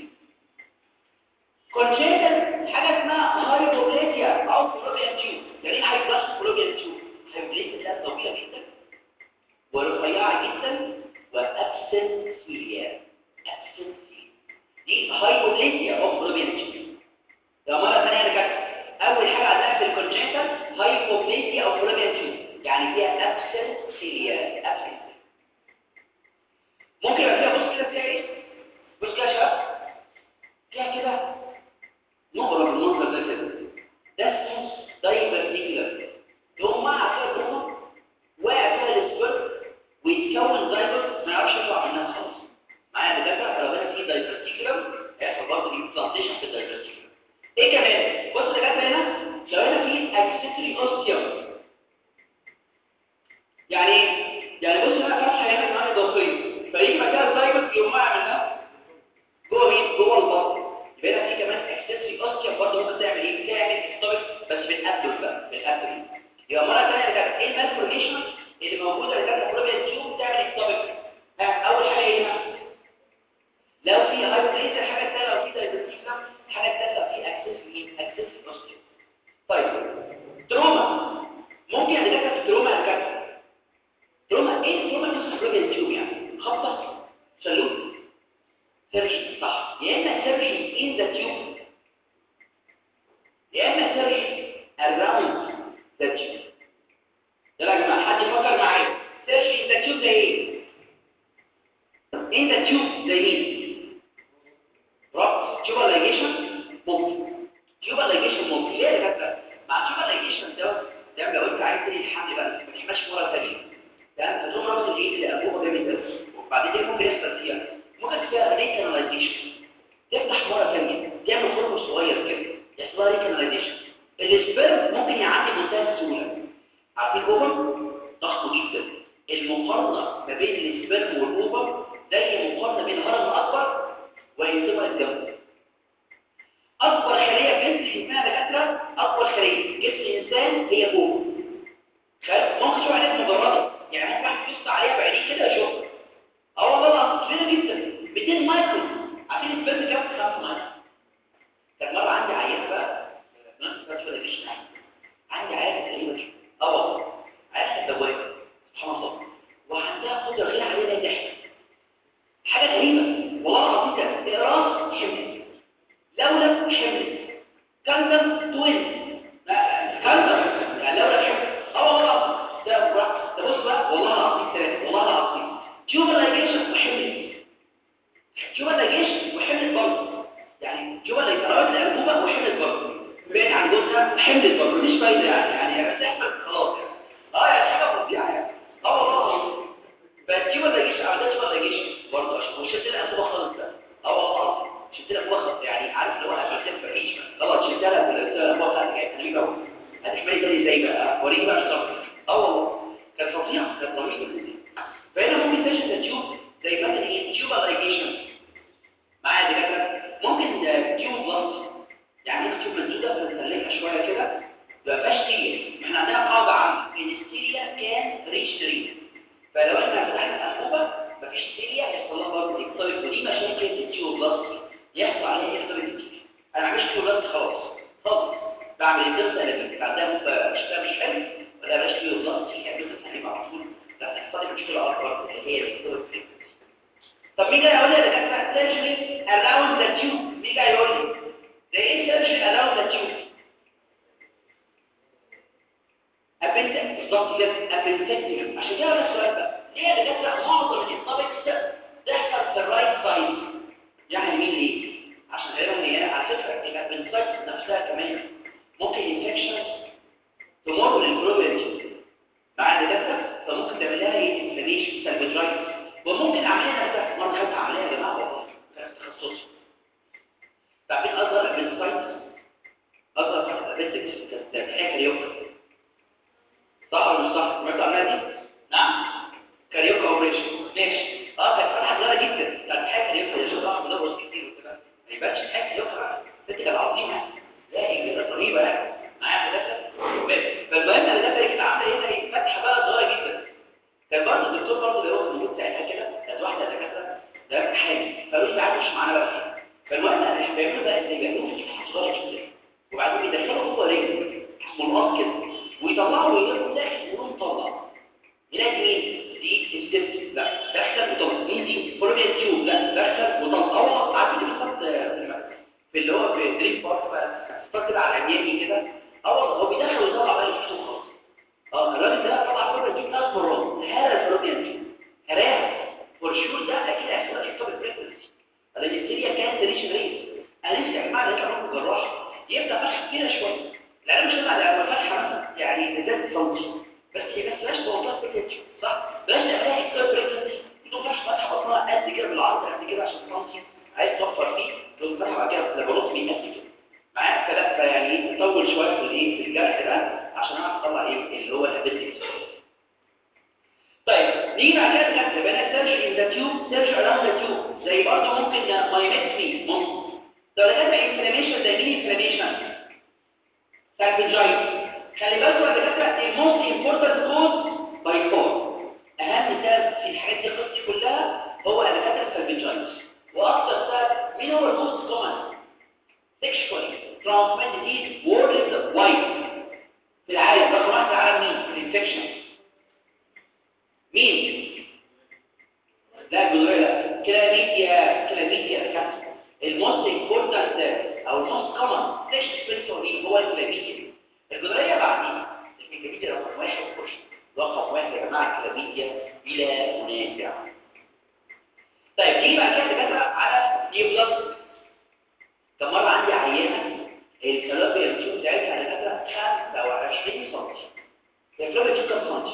كونجنتال حاجه اسمها هايبوبليزيا او فلوبيان تيوب يعني ايه هايبوبليزيا فلوبيان تيوب هايبوبليزيا ده طويله جدا ورفيعه جدا وابسنت سيليا ابسنت دي هايبوبليزيا او فلوبيان تيوب ده مره ثانيه رجعت اول حاجه عندنا في الكونجنتال هايبوبليزيا او فلوبيان تيوب يعني فيها ابسنت سيليا ابسنت ممكن يبقى فيها بص كده فيها ايه بص كده يا شباب فيها كده نقرة بالمنظر ده كده ده اسمه دايفرتيكولار يقوم مع كده بروما واقع فيها الاسبرم ويتكون دايفر ما يعرفش يطلع منها خالص معايا بجد لو بقى في دايفرتيكولار هيحصل برضه دي بلانتيشن في الدايفرتيكولار ايه كمان بص اللي جت هنا لو هنا في اكسسوري اوستيوم يعني يعني بص هنا فتحه هنا كمان اضافيه فيجي مكان الدايفر يقوم واقع منها جوه مين جوه البطن يبقى هنا في كمان اكسسوري اوستيوم برضه ممكن تعمل ايه تعمل اكتوبك بس بالابدل بقى بالابدل يبقى مره ثانيه كانت ايه المالفورميشن اللي موجوده اللي كانت بروبيا تيوب تعمل اكتوبك اول حاجه ايه لو في هايبريد الحاجه الثانيه لو في دايبرتيكا الحاجه الثالثه لو في اكسسوري اكسسوري اوستيوم طيب تروما ممكن اتكلم في التروما الكاتب تروما ايه التروما اللي اسمها بروبيا تيوب يعني خبطه شلوت سيرجن صح يا اما سيرجن ان ذا تيوب يا اما سيرجن اراوند ذا تيوب يلا يا جماعه حد يفكر معايا سيرجن ان ذا تيوب زي ايه ان ذا تيوب زي مين ربط تيوب لايجيشن ممكن تيوب لايجيشن ممكن ليه يا جماعه مع تيوب لايجيشن ده ده لو انت عايز تنهي الحمل بقى ما تحماش مره ثانيه يعني تقوم رابط الايد اللي ابوها جامد ده وبعدين ممكن يحصل فيها ممكن فيها ريكاناليزيشن تفتح مرة ثانية تعمل خرم صغير كده يحصل لها ريكاناليزيشن السبرم ممكن يعدي بمنتهى السهولة عارفين الاوفر ضخم جدا المقارنة ما بين السبرم والاوفر زي مقارنة بين هرم اكبر وانتبه الدم اكبر خلية في جسم اسمها دكاترة اكبر خلية جسم الانسان هي اوفر ممكن تشوف عليها مجرده يعني ممكن واحد يبص عليها بعينيه كده يشوفها اه والله العظيم كبيره جدا 200 مايكرون عشان السبرم كام 5 مايكرون كان مره عندي عيان بقى نفس الفتره اللي مش عندي عيان تقريبا كده اه والله عيان دوامه سبحان الله وعندها قدره غير عاديه انها تحمل حاجه غريبه والله العظيم ده اقراص حمل لولا حمل كانسر توين كانسر يعني لولا حمل اه والله ده ده بص بقى والله العظيم ثلاثه والله العظيم شوف اللايجيشن وحمل شوف اللايجيشن وحمل برضه يعني شوف اللايجيشن الانبوبه وحمل برضه بعيد عن جوزها حمل برضه مش فايده يعني يعني بتحمل خلاص يعني اه يعني حاجه فظيعه يعني اه والله بس شوف اللايجيشن عملت شوف اللايجيشن برضه عشان وشلت لها انبوبه خالص بقى اه والله شلت لها انبوبه خالص يعني عارف لو انا عشان في عيش خلاص شلت لها الانبوبه بتاعتي كانت غريبه قوي هتحملي تاني ازاي بقى وريني بقى الصبر اه والله كانت فظيعه كانت رهيبه جدا فهنا ممكن تشهد التيوب زي مثلا ايه تيوب لايجيشن معايا دكاتره ممكن تيوب بلس يعني ايه تيوب مسدوده بنسلكها شويه كده ما بقاش سيريا احنا عندنا قاعده عامه ان السيريا كان ريش ريش فلو احنا فتحنا الانبوبه مفيش سيريا يحصل لها برضه يختلط ودي مشاكل التيوب بلس يحصل عليها يختلط كتير انا مش تيوب بلس خلاص خلاص بعمل الدرس انا كنت عندها مشكله مش حلو ولا بلاش تيوب بلس يعني الدرس هنبقى على طول لا تحصل مشكله اكبر اللي هي الدكتور طب مين جاي يقول لي ده كان سيرجري اراوند ذا تيوب مين جاي يقول لي ده ايه سيرجري اراوند ذا تيوب ابنت بالظبط كده ابنتكتيف عشان كده ولا السؤال بقى ليه يا دكاتره معظم التوبكس تحصل في الرايت سايد يعني مين ليه عشان غالبا هي على فكره الابنتكتيف نفسها كمان ممكن انفكشن تمر للبروبلم مع الدكاتره فممكن تعمل لها انفلاميشن سلبجايتس وممكن اعملها نفسها مره خدت عمليه اصغر ابندسايتس اصغر ابندكس كانت حاجه كاريوكا صح ولا مش صح سمعتوا عنها دي نعم كاريوكا اوبريشن ماشي اه كانت فتحه صغيره جدا كانت حاجه كاريوكا يا شباب بنرقص كتير وكده ما يبانش حاجه كاريوكا ست كانت عظيمه لا هي رهيبه يعني معايا هدف فالمهم انا ده كانت عامله هنا فتحه بقى صغيره جدا كان برضه الدكتور برضه بيروح موجود ساعتها كده كانت واحده دكاتره ده حامل فقالوا لي تعالوا مش معانا بقى فيها فالمهم انا بيعملوا بقى ازاي بيعملوا فتحه صغيره جدا وبعدين بيدخلوا جوه رجل ملقط كده ويطلعوا ويجيبوا داخل يقولوا مطلع نلاقي مين دي ستيب لا دخل وطلع مين دي فلوبيا تيوب لا دخل وطلع هو عارفين بالظبط في اللي هو في دريم بارك بقى ستار كده على اليمين كده اه هو بيدخل ويطلع بقى يفتح خالص اه الراجل ده طلع فلوبيا تيوب ثلاث مرات هذا الفلوبيا تيوب هراها فور شور ده اكيد هيحصل اكتوبر بريكنسي الانستيريا كانت ريشن ريس انا نفسي يا جماعه نطلع منكم جراح يبدا فتحه كبيره شويه لا مش هنطلع على فتحه مثلا يعني ذات سنتي بس هي بس بلاش توقف بريكنسي صح بلاش تعملها اكتوبر بريكنسي تكون فتحه فتحه بطنها قد كده بالعرض قد كده عشان سنتي عايز توفر فيه لو فتحه بعد كده لابروتمي قد كده معايا فلا فيعني ايه تطول شويه في الايه في الجرح ده عشان اعرف اطلع ايه اللي هو الابيتكس طيب نيجي بعد كده نكتب بقى سيرش ان ذا تيوب سيرش اراوند ذا تيوب زي برضه ممكن مايمتري ممكن لو لقيت انفلاميشن زي مين انفلاميشن سالفنجايت خلي بالكم يا دكاتره الموست امبورتنت كوز باي فور اهم سبب في الحاجات دي القصه كلها هو دكاتره السالفنجايت واكثر سبب مين هو الموست كومن sexually transmitted disease world wide في العالم رقم واحد في العالم مين الانفكشن مين لا جذورية لا كلاميديا كلاميديا كانسر الموست امبورتنت او الموست كومن سيكشوال هو الكلاميديا الجذورية بعدين الكلاميديا رقم واحد وخش رقم واحد يا جماعه الكلاميديا بلا منازع طيب نيجي بعد كده دكاتره على نيوبلاست كم مره عندي عينه الكلاميديا التيوب بتاعتها دكاتره 25 سم الكلاميديا كام سم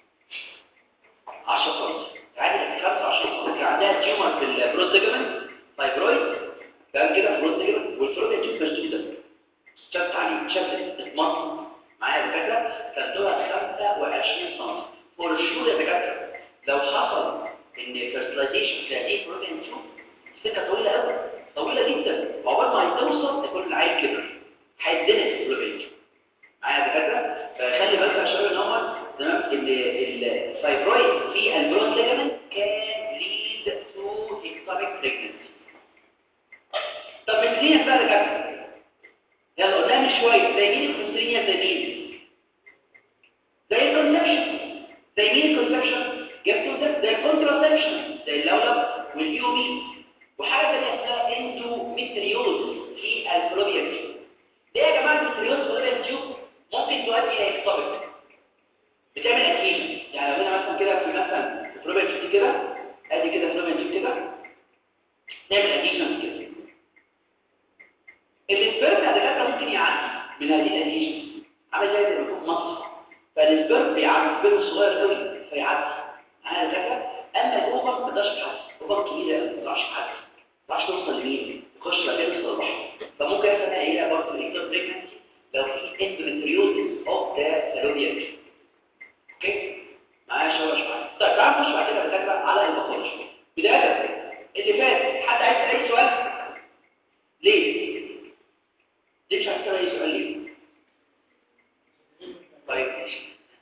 10 سم يعني 25 سم عندها تيومر في البروز ليجمنت فايبرويد كان كده بروز ليجمنت والفلويد تيوب مشدوده شفت عليه شفت اتمط معايا دكاتره خدتوها 25 سم فور شور يا دكاتره لو حصل ان فيرتلايزيشن في هذه البروتين تيوب سكه طويله قوي طويله جدا وعقبال ما توصل تكون العيل كبر هيتزنق في البروتين تيوب معايا دكاتره فخلي بالك يا شباب ان هو تمام ان الفايبرويد في البروز ليجمنت كان ليد تو اكتوبيك بريجنسي طب الكلينيك بقى دكاتره يلا قدام شويه زي مين الكونسرينيا زي مين زي الكونسبشن زي مين الكونسبشن جبتوا ده زي الكونتراسبشن زي اللولب واليو بي وحاجه ثانيه اسمها اندوميتريوز في الفلوبيا تيوب ده يا جماعه الميتريوز في الفلوبيا تيوب ممكن تؤدي الى اكتوبيك بتعمل ادهيشن يعني لو انا مثلا كده في مثلا فلوبيا تيوب كده ادي كده فلوبيا تيوب كده نعمل ادهيشن كده الاسبرم يا دكاتره ممكن يعدي من هذه الادهيشن عامل زي ما يكون مصر فالاسبرم بيعدي الاسبرم صغير قوي فيعدي انا دكاتره اما الاوفر ما تقدرش تحس اوفر كبيره ما تقدرش تحس ما تقدرش توصل لمين تخش بقى توصل البحر فممكن يحصل ايه برضه الاكتوب بريجنسي لو في اندوميتريوزس اوف ذا سالوبيا اوكي معايا شويه شويه طيب تعالوا نخش بعد كده دكاتره على الباثولوجي بدايه اللي فات حد عايز اي سؤال ليه ليه مش عايز تسال اي سؤال ليه طيب ماشي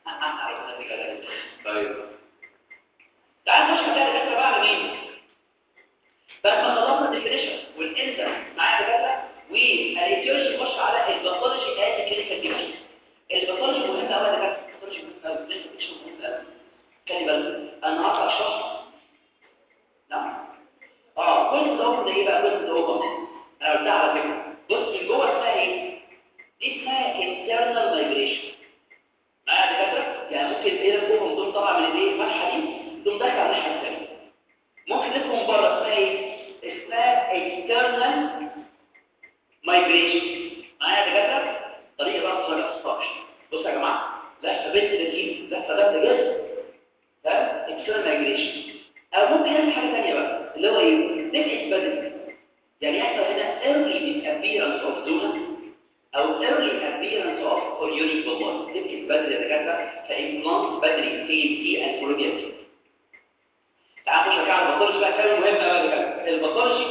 طيب تعال نخش بعد كده دكاتره بقى على مين بعد ما خلصنا الديفينيشن والانزم معايا دكاتره والاتيولوجي نخش على الباثولوجي از كلينيكال ديفينيشن الباثولوجي مهم قوي يا دكاتره الباثولوجي مهم قوي لسه مهم قوي خلي بالك انا هقطع الشخص نعم اه كل ده ده ايه بقى كل ده انا قلتها على فكره بص من جوه اسمها ايه دي اسمها internal migration معايا دكاتره يعني ممكن ايه جوه من دول طبعا من الايه الفتحه دي تقوم داخل على الناحيه الثانيه ممكن ندخل بره اسمها ايه اسمها external migration معايا دكاتره طريقه بقى طريقه 16 بصوا يا جماعه لفه بنت لذيذ لفه ده بجد ده external migration او ممكن نعمل حاجه ثانيه بقى اللي هو ايه تبقى بدل يعني يحصل هنا early disappearance appearance of zona او early appearance of chorionic بالله تبقى بدري يا دكاتره فامبلانت بدري في في الفلوبيا تعالوا نخش على الباثولوجي بقى كلام مهم قوي يا دكاتره الباثولوجي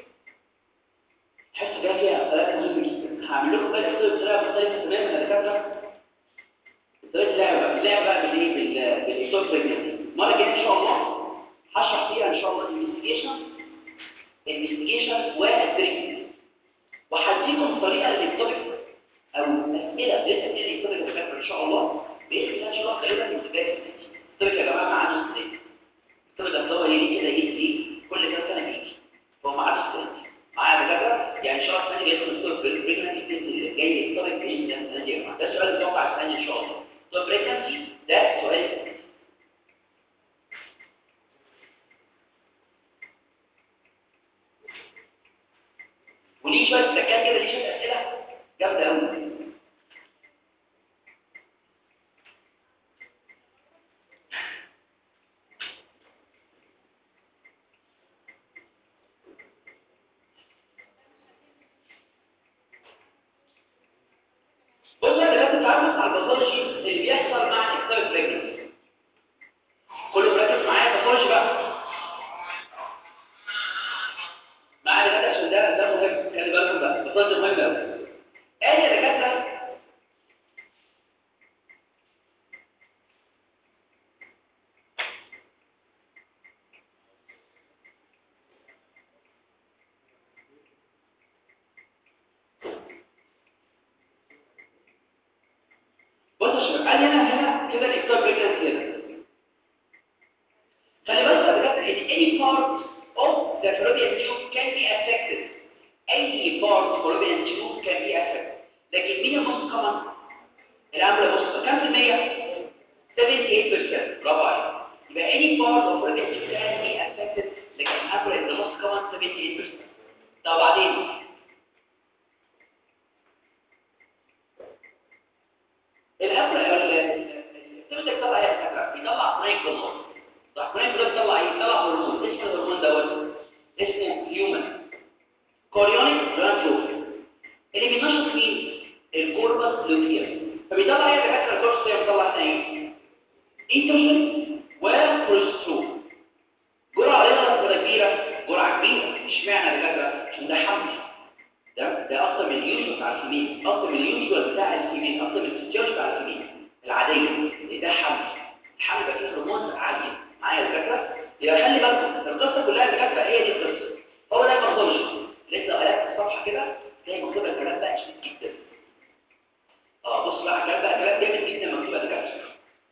تحس بقى فيها طريقه مهمه جدا هعمل لكم بقى الاختيار بطريقه مختلفه تماما يا دكاتره طريقه اللعب بقى اللعب بقى بالايه بال بالاكتوب بريجنسي المره الجايه ان شاء الله هشرح فيها ان شاء الله الانفستيجيشن الانفستيجيشن والتريتمنت وهديكم طريقه للاكتوبك او اسئله لسه بتيجي اكتوبك بفكر ان شاء الله باذن الله ان شاء الله تقريبا انتباه اكتوبك يا جماعه معانا ازاي اكتوبك ده هو يجي كده يجي كل كام سنه بيجي هو معاه ستودنت معايا دكاتره يعني ان شاء الله السنه الجايه يدخل الدكتور بريجنسي اللي جاي اكتوبك باذن الله السنه دي يا جماعه ده سؤال متوقع السنه ان شاء الله دكتور بريجنسي ده سؤال وليه شويه تكات كده ليه شويه اسئله جامده قوي بص انا دلوقتي اتعرفت على الباثولوجي اللي بيحصل مع الاكتاب بريجنسي كله مركز معايا الباثولوجي بقى معايا دكاتره عشان ده ده مهم خلي بالكم بقى الباثولوجي مهم قوي ادي يا دكاتره بص يا شباب ادي انا هنا كده الاكتاب بريجنسي هنا خلي بالك يا دكاتره ان any part of the fallopian tube can be affected اي part of fallopian tube can be affected لكن مين الموست كومن الامر بص كم في المية 78% برافو عليك يبقى any part of fallopian tube can be affected لكن الامر the most common 78% طب بعدين الامر السيمتك طلع ايه يا دكاتره بيطلع بريك بالنص صح بريك بيطلع ايه بيطلع هرمون اسمه الهرمون دوت اسمه هيومن كوريونيك جلاندولين اللي بينشط مين الكوربس لوتيوم فبيطلع ايه يا دكاتره الكوربس ده بيطلع ايه ايتروجين وبروسترون جرعه عليها ولا كبيره جرعه كبيره اشمعنى يا دكاتره عشان ده حمل ده ده اكتر من اليوجوال بتاع الفيميل اكتر من اليوجوال بتاع الفيميل اكتر من الفيزيولوجي بتاع الفيميل العاديه ده حمل الحمل بقى فيه هرمون عاليه معايا الفكره يبقى خلي بالكم القصه كلها الدكاتره هي دي القصه هو ده الباثولوجي لسه قلبت الصفحه كده تلاقي مكتوب الكلام بقى شديد جدا اه بص بقى الكلام بقى كلام جامد جدا مكتوب يا دكاتره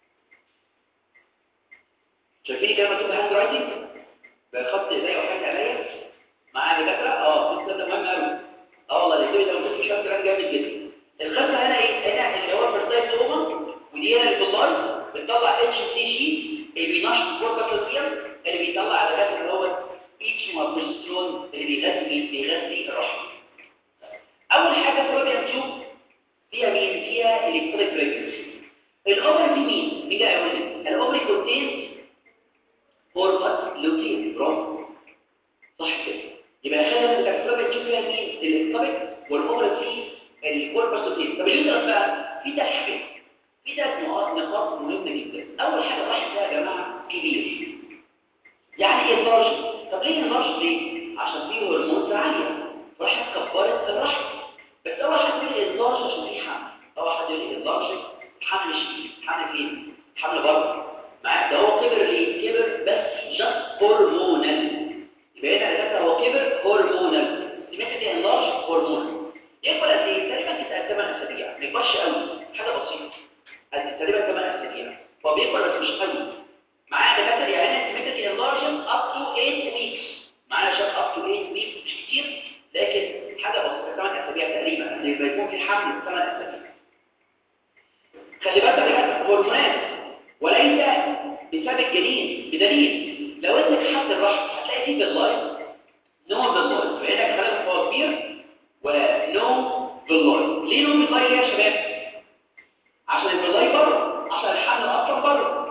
شايفين كده مكتوب هاند رايتنج بخط ايديا او حاجه عليا معايا دكاتره اه بص ده مهم قوي اه والله اللي ده مكتوب شويه كلام جامد جدا القصه هنا ايه هنا اللي هو فيرتايل اوما ودي هنا البلاي بتطلع اتش سي جي اللي بينشط الكوربا اللي بيطلع على جهاز اللي هو ايتشومابروسترون اللي بيغذي بيغذي الرحم اول حاجه فلوبيان تيوب فيها مين فيها الكتريك بريجنسي الاوفر دي مين مين ده يا ولد الاوفر كونتين هرمون لوتين برافو صح كده يبقى خلينا الفلوبيان تيوب فيها مين الكتريك والاوفر فيه الكورباسوتين طب اليوترس بقى في ثلاث حاجات في ثلاث نقاط نقاط مهمه جدا اول حاجه الرحم ده يا جماعه كبير يعني ايه اللارج طب ليه اللارج ليه عشان فيه هرمونات عاليه راح كبرت الرحم بس اول حد يقول اللارج عشان فيه حمل اول حد يقول اللارج حمل شديد حمل فين حمل بره معاك ده هو كبر ليه كبر بس جاست هرمونال يبقى هنا الدكتور هو كبر هرمونال سمعت دي اللارج هرمونال يكبر قد ايه تقريبا 8 اسابيع ما يكبرش قوي حاجه بسيطه قد تقريبا 8 اسابيع هو بيكبر بس مش قوي معايا دكاتره يعني سيمتريك انلارجن اب تو 8 ويكس معايا شاب اب تو 8 ويكس مش كتير لكن حاجه بسيطه 8 اسابيع تقريبا لما يكون في حمل 8 اسابيع خلي بالك يا هرمونات وليس بسبب الجنين بدليل لو انت حد الرحم هتلاقي فيه باللايف نوع باللايف فهنا كلام هو كبير ونو باللايف ليه نو باللايف يا شباب عشان الباللايف بره عشان الحمل اصلا بره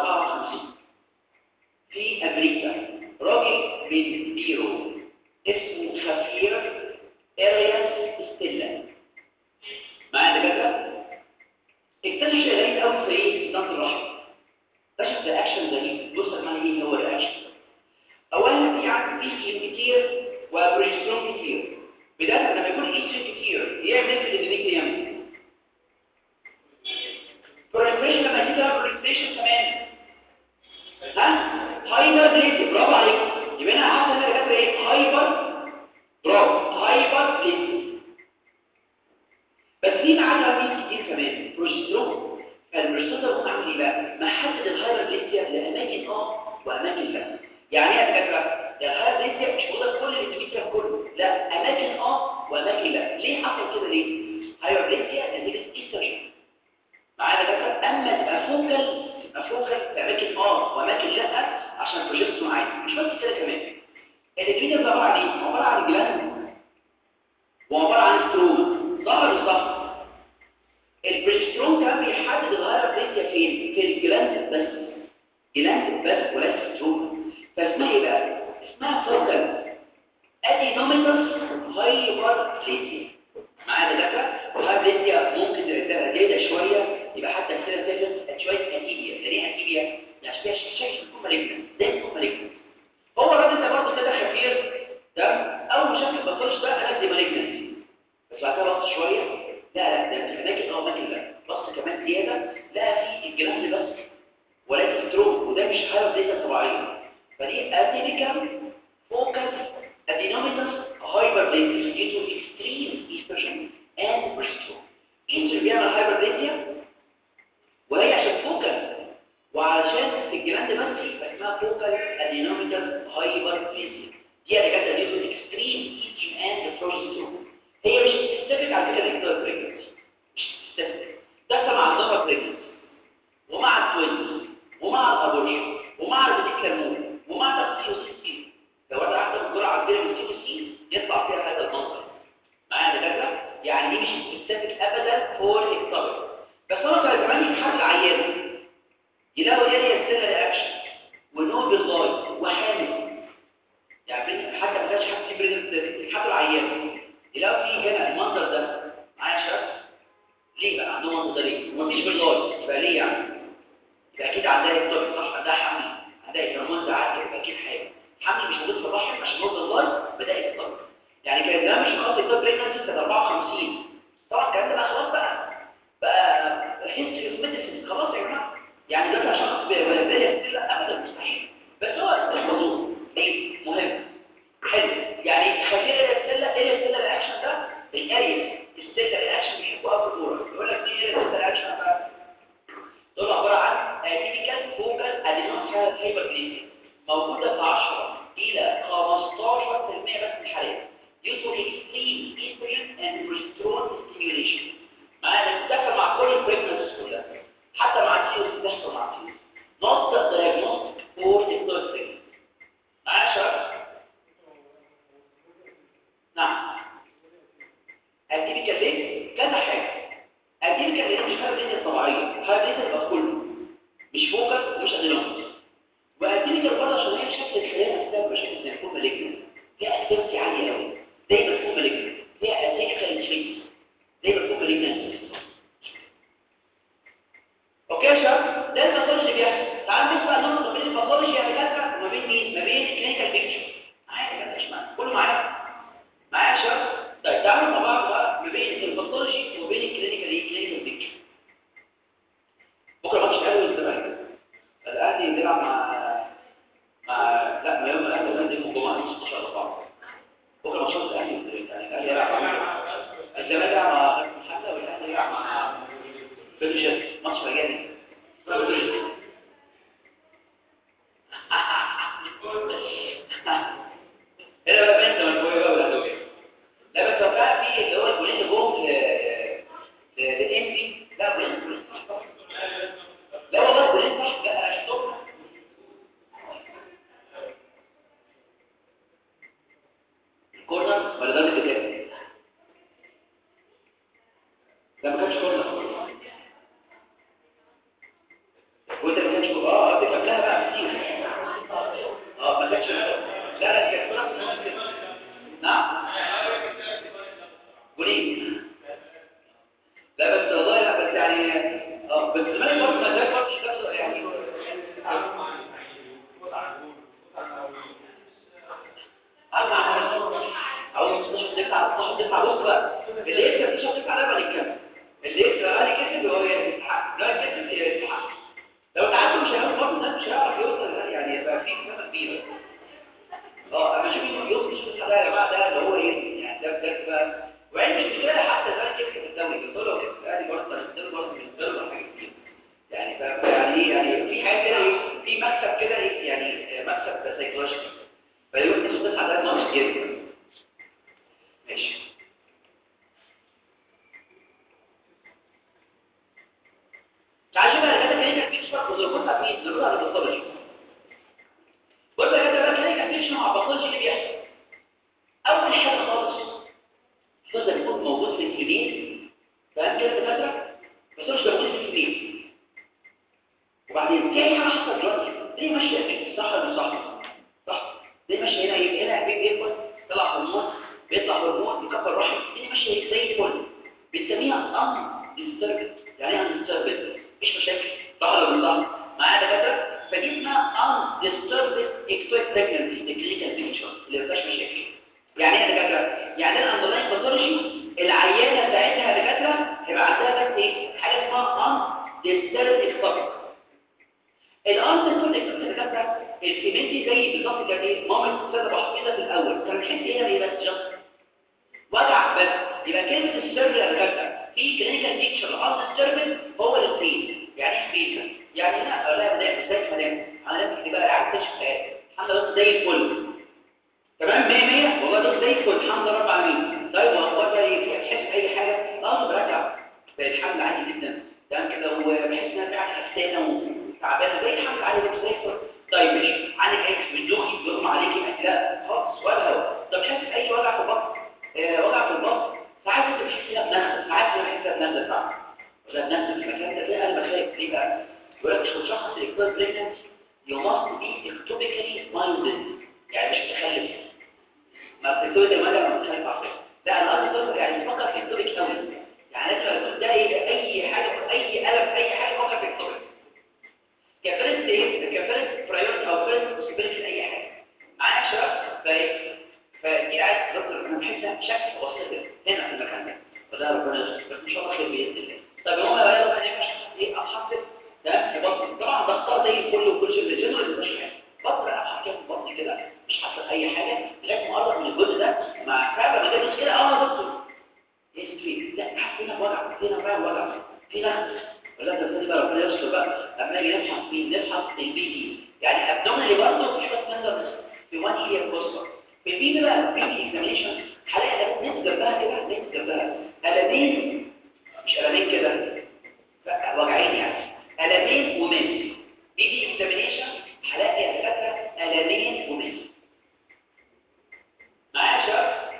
1954 في أمريكا راجل من بيرو اسمه في الاندوميتريوم بروليفريشن لما تيجي لها بروليفريشن كمان ها هايبر بليزي برافو عليك يبقى انا حاسس ان انا ايه هايبر برافو هايبر بليزي بس في معانا مين كتير كمان بروجسترون فالبروجسترون ممكن اعمل ايه بقى محدد الهايبر بليزي لاماكن اه واماكن لا يعني ايه يا دكاتره الهايبر بليزي مش موجوده في كل الاندوميتريوم كله لا اماكن اه واماكن لا ليه حصل كده ليه هايبر بليزي نتيجه ايستروجين معايا دكاتره اما تبقى فوكال تبقى فوكال في اماكن اه واماكن لا عشان بروجسترون عادي مش بس كده كمان الاندوميتريوم ده عباره عن ايه عباره عن جلاند وعباره عن ستروما ظهر الصح البروجسترون كمان بيحدد الهايبر بليزيا فين في الجلاند بس جلاند بس وليس ستروما فاسمها ايه بقى اسمها فوكال ادينوميتس هايبر بليزيا معايا دكاتره الهايبر بليزيا ممكن تبقى زياده شويه يبقى حتى السيره تجلس شويه اتيبيا يعني اتيبيا يعني شويه شكل تكون مالجنت زي تكون مالجنت هو الراجل ده برضه كده خفيف تمام اول ما شاف البطرش ده قال دي مالجنت بس بعد كده بص شويه لا لا ده في اماكن اه اماكن لا بص كمان زياده لا في الجراند بس ولكن ستروك وده مش حاله زي طبيعيه فدي اتيبيكال فوكس adenomatous hyperplasia due to extreme estrogen and progesterone. estrogen بيعمل hyperplasia وهي عشان فوكال وعشان في الجراند بس يبقى اسمها فوكال adenomatous hyperplasia دي اللي كانت due to extreme estrogen and progesterone هي مش specific على فكره نكتر pregnancy مش specific ده مع النمر pregnancy ومع التوينز ومع الابورشن ومع الريديكلر مود ومع السيوسيسين لو انا اخد الجرعه كبيره من السيوسين يطلع فيها هذا المنظر معايا يا دكاتره يعني دي مش سبيسيفيك ابدا فور اكتوبر بس انا كان كمان يتحط العيان يلاقوا اريا سيلر رياكشن ونوبل لاي وحامل يعني حتى ما كانش حد في يتحط العيان يلاقوا في هنا المنظر ده معايا شباب ليه بقى عندهم منظر ليه ومفيش باللاي يبقى ليه يعني يبقى اكيد عندها اكتوبر صح عندها حمل عندها هرمون ده عادي يبقى اكيد حامل حمل مش موجود في الرحم عشان نوصل الله بدا يتطور يعني كان ده مش خلاص الطب بريجنسي كانت 54 طبعا الكلام ده بقى خلاص بقى بقى هيستوري اوف ميديسن خلاص يا جماعه يعني ده شخص بيبقى لا ابدا مستحيل بس هو احفظوه ايه مهم حلو يعني خلينا السله ايه السله الاكشن ده الاريا السله الاكشن بيحبوها في الكوره يقول لك دي ايه السله الاكشن بقى دول عباره عن تيبيكال فوكال ادينوس هايبربليزيا موجودة في 10 إلى 15% بس من الحالات due to extreme estrogen and progesterone stimulation معانا بتدخل مع كل البريجنسيز كلها حتى مع السيوس بتحصل مع السيوس not the diagnostic or diagnostic معايا شباب نعم التيبيكال ليه كذا حاجة التيبيكال ليه مش حاجة ليه الطبيعية حاجة ليه تبقى كله مش فوكس ومش ادينومس وأدينك البرة عشان هي شكل الخلايا نفسها بشكل زي الفوق مالجنة فيها أكتيفيتي عالية قوي زي ما الفوق مالجنة فيها أسيكال تريس زي ما الفوق مالجنة أوكي يا شباب ده الباثولوجي بيحصل تعال نسمع نقطة ما بين الباثولوجي يا دكاترة وما بين مين؟ ما بين الكلينيكال بيكتشر معايا ما تبقاش معايا كله معايا معايا يا شباب طيب تعالوا مع بعض بقى ما بين الباثولوجي وما بين الكلينيكال ايه؟ كلينيكال بيكتشر بكره ماتش الاهلي والزمالك الاهلي بيلعب مع مع لا ما يوم الاهلي ده يوم الجمعه 16 4 بكره ماتشات الاهلي والزمالك يعني الاهلي يلعب مع الزمالك يلعب مع محمد والاهلي يلعب مع بيرشيت ماتش مجاني هنا بقى بنت من بقى ولا لا بس لو كان في اللي هو الجولين اللي جم لانبي لا جولين لا والله جولين صح لا انا شفتهم كورنر ولا ضربة جزاء لا ما كانش كورنر وانت ما كانش كورنر اه قصدك قبلها بقى كتير اه ما كانش لا لا دي كانت كورنر في النص كده نعم جولين لا بس والله لا بس يعني اه بس زمان برضه ما زال برضه نفسه يعني أربع مرات أول ما تخش تطلع على الصحب تسعة بص بقى اللي يكسب مش هتسعة ده بعد الكام اللي يكسب اقل كسب هو يستحق لا كسب يستحق لو تعدوا مش هيعرف برضه الناس مش هيعرف يوصل يعني يبقى في مسافه كبيره اه اما شوف يوصل شوف ده يا جماعه ده اللي هو ايه يعني ده بجد بقى وعين مش مشكله حتى ده كسب الدوري بس هو لو كسب يعني برضه هيستلم برضه من الدوري حاجات كتير يعني ف- يعني ايه يعني في حاجه كده ايه في مكسب كده ايه يعني مكسب سايكولوجي فيقول الناس تصحى ده ناقص جدا ماشي تعال شوف انا كده كده في شويه ظروفها في ظروفها بالباثولوجي بص يا جدع بقى كده كان مع الباثولوجي اللي بيحصل اول حاجه خالص الجزء بيكون موجود في الكلين فاهم كده الدكاتره بس مش موجود في الكلين وبعدين تاني حاجه حصلت دلوقتي ليه ماشيه كده صح ولا مش صح صح ليه ماشيه هنا يبقى هنا بياكل طلع هرمون بيطلع هرمون بيكبر الرحم ليه ماشيه زي الفل بنسميها ان ديستربد يعني ايه ان ديستربد مش مشاكل صح ولا مش صح معايا دكاتره فدي اسمها ان ديستربد اكتويك بريجنسي الكلينيكال بيكتشر اللي ما فيهاش مشاكل يعني ايه يا دكاتره يعني الاندرلاين باثولوجي العيانه بتاعتها يا دكاتره هيبقى عندها بس ايه حاجه اسمها ان ديستربد اكتويك الارض كل الدكاتره الفيمنتي زي بالظبط كده ايه ماما كانت بحفظها في الاول كان بحس ايه ايه بس جنب وجع بس يبقى كلمه السر يا دكاتره في كلينيكال بيكتشر الارض السيرفن هو الفريز يعني ايه فريز يعني هنا لا بدايه ازاي مدام انا لازم تبقى قاعد تشوف حياتي الحمد لله زي الفل تمام 100 100 والله ده زي الفل الحمد لله رب العالمين طيب واخبار بقى ايه تحس اي حاجه اه برجع الحمل عادي جدا تمام كده وبحس ان انا قاعد حسانه وتعبانه زي الحمل عادي كده زي الفل طيب ماشي عندك اي بتدوخي بيغمى عليكي لا خالص ولا هوا طب حاسس اي وجع في البطن آه وجع في البطن ساعات انت بتحس انها بنفسك ساعات انت بتحس انها بنفسك فعلا ولا بنفسك في المكان ده تلاقي قلبك خايف ليه بقى يقول لك مش متشخص الاكتوب بريجننس يو ماست بي اكتوبيكالي مايندد يعني مش متخلف ما بتكتب المدى ما بتخلف على فكره لا انا قصدي يعني تفكر في اكتوبيك قوي يعني انت لو تلاقي اي حاجه اي الم اي حاجه فكر في اكتوبيك كفرنت ايه كفرنت برايورتي او فرنت بوسيبيليتي اي حاجه معايا شباب فايه فدي عايز دكتور انا بحس شكل وصل هنا في المكان ده فده ربنا يستر بس ان شاء الله خير باذن الله طب هو بقى لو انا مش ايه اتحط ده في بطني طبعا ضغطها زي الفل وكل شيء الجنرال مش حاجه بطن ابحث كده في بطني كده مش حاسس اي حاجه لازم اقرب من الجزء ده مع فعلا ما جابش كده اه يا دكتور ايه في لا حاسس هنا بوجع هنا بقى وجع في نفس ولا ده تاني بقى ربنا يستر بقى اما نيجي نفحص مين نفحص البي دي يعني ابدومينالي برضه في شويه تندرنس في وان اير بوستر في البي دي بقى البي دي اكزامينشن هلاقي ناس جنبها كده ناس جنبها قلمين مش قلمين كده لا وجعين يعني قلمين ومس بي دي اكزامينشن هلاقي يا دكاتره قلمين ومس معايا يا شباب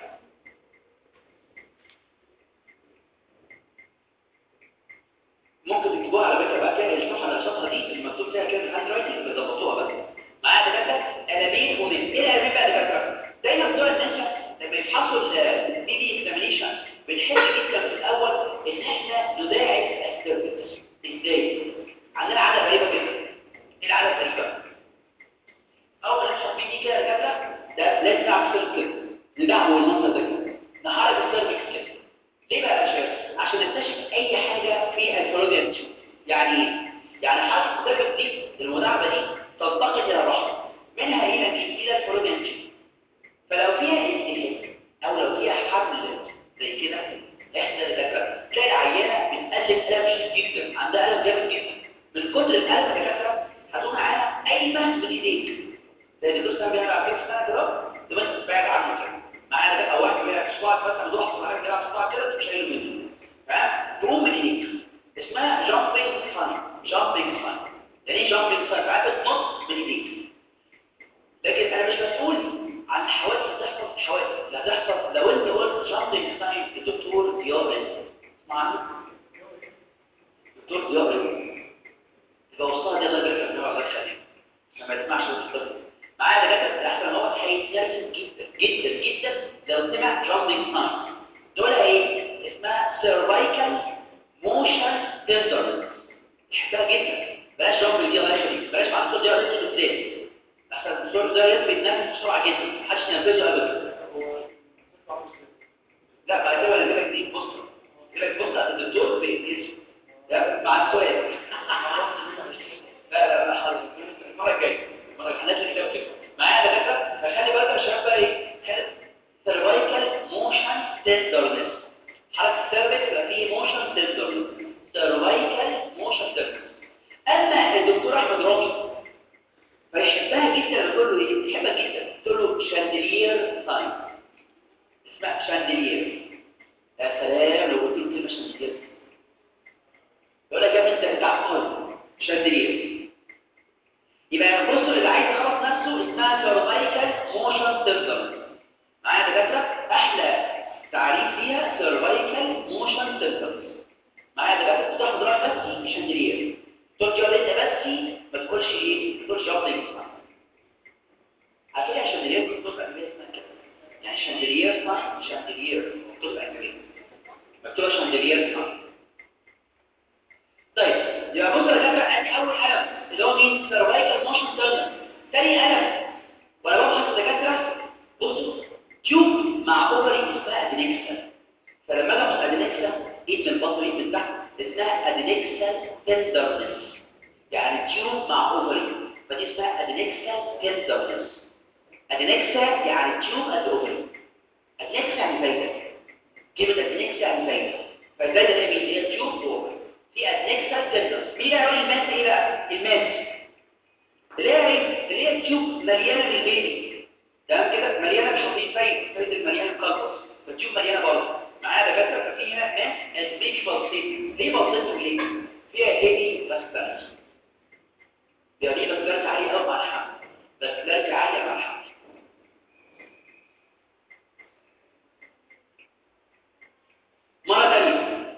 ممكن تكتبوها على فكره بقى كده الصفحه على الصفحه دي اللي مكتوب فيها كده الهاند رايتنج بتظبطوها بس معايا دكاتره قلمين ومس ايه القلمين بقى يا دكاتره دايما بتوع الناس لما يفحصوا البي دي اكزامينشن بنحب جدا في الاول ان احنا نداعب السيرفيس ازاي عندنا عاده غريبه جدا ايه العاده الغريبه اول ما نفحص بي دي كده يا دكاتره ده لازم نعمل سيرفيس كده ندعمه المنظر ده كده نحرك السيرفيس كده ليه بقى يا شباب عشان نكتشف اي حاجه في الفلوريان تيوب يعني ايه يعني حركه السيرفيس دي المداعبه دي تنتقل الى الرحم منها الى مين الى الفلوريان تيوب فلو فيها انتهاك او لو فيها حمل زي كده احنا دكاتره تلاقي العيانه بتقلب الم شديد جدا عندها الم جامد جدا من كتر الالم دكاتره هتقوم معاها قايمه من ايديك زي الدكتور بيلعب على كده كده تبقى انت بعد عنه كده معانا او واحد بيلعب صباعك مثلا بيروح في حاجه بيلعب صباعك كده مش شايله منه فاهم تقوم من ايديك اسمها جامبينج ساين جامبينج ساين يعني ايه جامبينج ساين فعلا بتنط من ايديك لكن انا مش مسؤول عن الحوادث اللي تحصل في الحوادث لا تحصل لو انت قلت جامبينج ساين الدكتور ضياء اسمع عنه دكتور ضياء يبقى وصلها دي الله يبارك فيك الله يخليك عشان ما تسمعش الدكتور معايا دكاتره الاحسن هو هيتنرفز جدا جدا جدا لو سمع جامبينج ساين دول ايه اسمها سيرفايكال موشن تندرنس بحبها جدا بلاش جامبينج دي الله يخليك بلاش مع الدكتور ضياء بالذات احسن الدكتور ده يثبت نفسه بسرعه جدا محدش ينفذه ابدا لا بعد كده ولا كده دي بص كده بص على الدكتور بيقيس ده مع السؤال لا لا لا حاضر المره الجايه المره الجايه هنلاقي كده كده معايا دكاتره فخلي بالك يا شباب بقى ايه سيرفايكال موشن تندرنس حركه السيرفكس يبقى فيه موشن تندرنس سيرفايكال موشن تندرنس اما الدكتور احمد رامي فيحبها جدا بتقول له ايه بيحبها جدا تقول له شاندلير ساين اسمها شاندلير يا سلام لو قلت له كلمه شاندلير يقول لك يا ابني انت انت عبقري شاندلير يبقى بصوا اللي عايز يخلص نفسه اسمها سيرفايكال موشن تندرنس معايا دكاتره احلى تعريف ليها سيرفايكال موشن تندرنس معايا دكاتره تاخد راحتك بس شاندلير تقول يا انت بس ما تقولش ايه ما تقولش يا على فكره شاندلير بتبقى كبيره اسمها كده يعني شاندلير ساين شاندلير بتبقى كبيره مكتوبه شاندلير ساين طيب يبقى بص يا جماعه ادي اول قلم اللي هو مين سيرفايكال موشن تيرنر ثاني قلم وانا ببحث الدكاتره بصوا تيوب مع اوفري اسمها ادينكسا فلما اجي ابص ادينكسا ايد من البطن ايد من تحت اسمها ادينكسا تندرنس يعني تيوب مع اوفري فدي اسمها ادينكسا تندرنس ادينكسا يعني تيوب اند اوفري ادينكسا يعني فايده كلمه ادينكسا يعني فايده فالفايده دي مين هي تيوب اوفري في ادينكسا تندرنس مين هيقول الماس ايه بقى الماس اللي هي ايه اللي هي تيوب مليانه بالبيبي تمام كده مليانه مش هتلاقي فايده فايده المليانه القلب فالتيوب مليانه برضه معايا دكاتره ففي هنا ماس اند ميك بلسيت ليه بلسيت ليه فيها هيدي بلاسترس يعني بس درجة عالية أو مع الحمل بس درجة عالية مع الحمل مرة تانية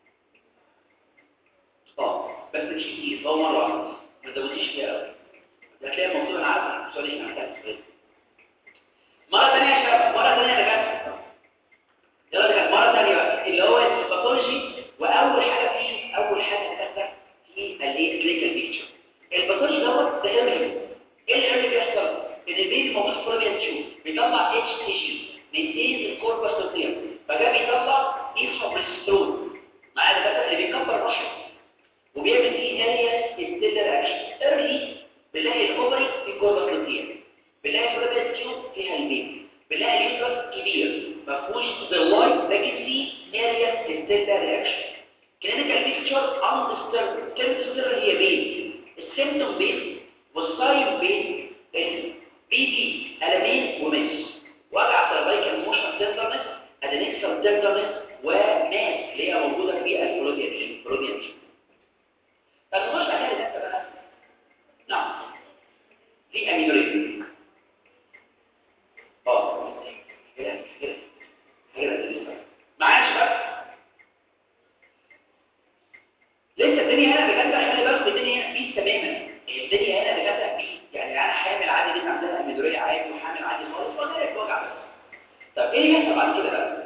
اه بس مش كتير هو مرة واحدة ما تزوديش فيها قوي هتلاقي الموضوع انا عارف السؤال ايه محتاج سؤال مرة تانية يا شباب مرة تانية يا دكاترة يلا دكاترة مرة تانية بقى اللي هو الباثولوجي وأول حاجة فيه أول حاجة دكاترة في اللي كلينيكال بيكتشر الباثولوجي دوت ده ايرلي ايه الايرلي بيحصل ان البيبي موجود في فلوبيان تيوب بيطلع اتش تي جي من ايه الكوربس لوتيم فجاء بيطلع ايثروبريسترون مع الدكاتره اللي بيكبر الرحم وبيعمل فيه اريا ستيلر اكشن ايرلي بنلاقي الاوفري في كوربس لوتيم بنلاقي فلوبيان تيوب فيها البيبي بنلاقي اليوترس كبير ما فيهوش ظلاي لكن فيه اريا ستيلر اكشن كلينيكال بيكتشر اندسترب كلمه هي بين السيمتوم بين والساين بين البي دي ألمين ومس وجع سيرفايكال موشن تندرنس ادينكسال تندرنس وماس اللي هي موجوده في الفلوديا دي الفلوديا دي طب نخش على كده بقى نعم في اميلوريد اه كده كده كده معايا يا شباب لسه الدنيا هنا بجد خلي بالكم الدنيا هنا بيس تماما الدنيا هنا بجد بيس يعني انا حامل عادي جدا عندها اميدوريه عادي وحامل عادي خالص ولا هي وجع بس طب ايه اللي يحصل بعد كده بقى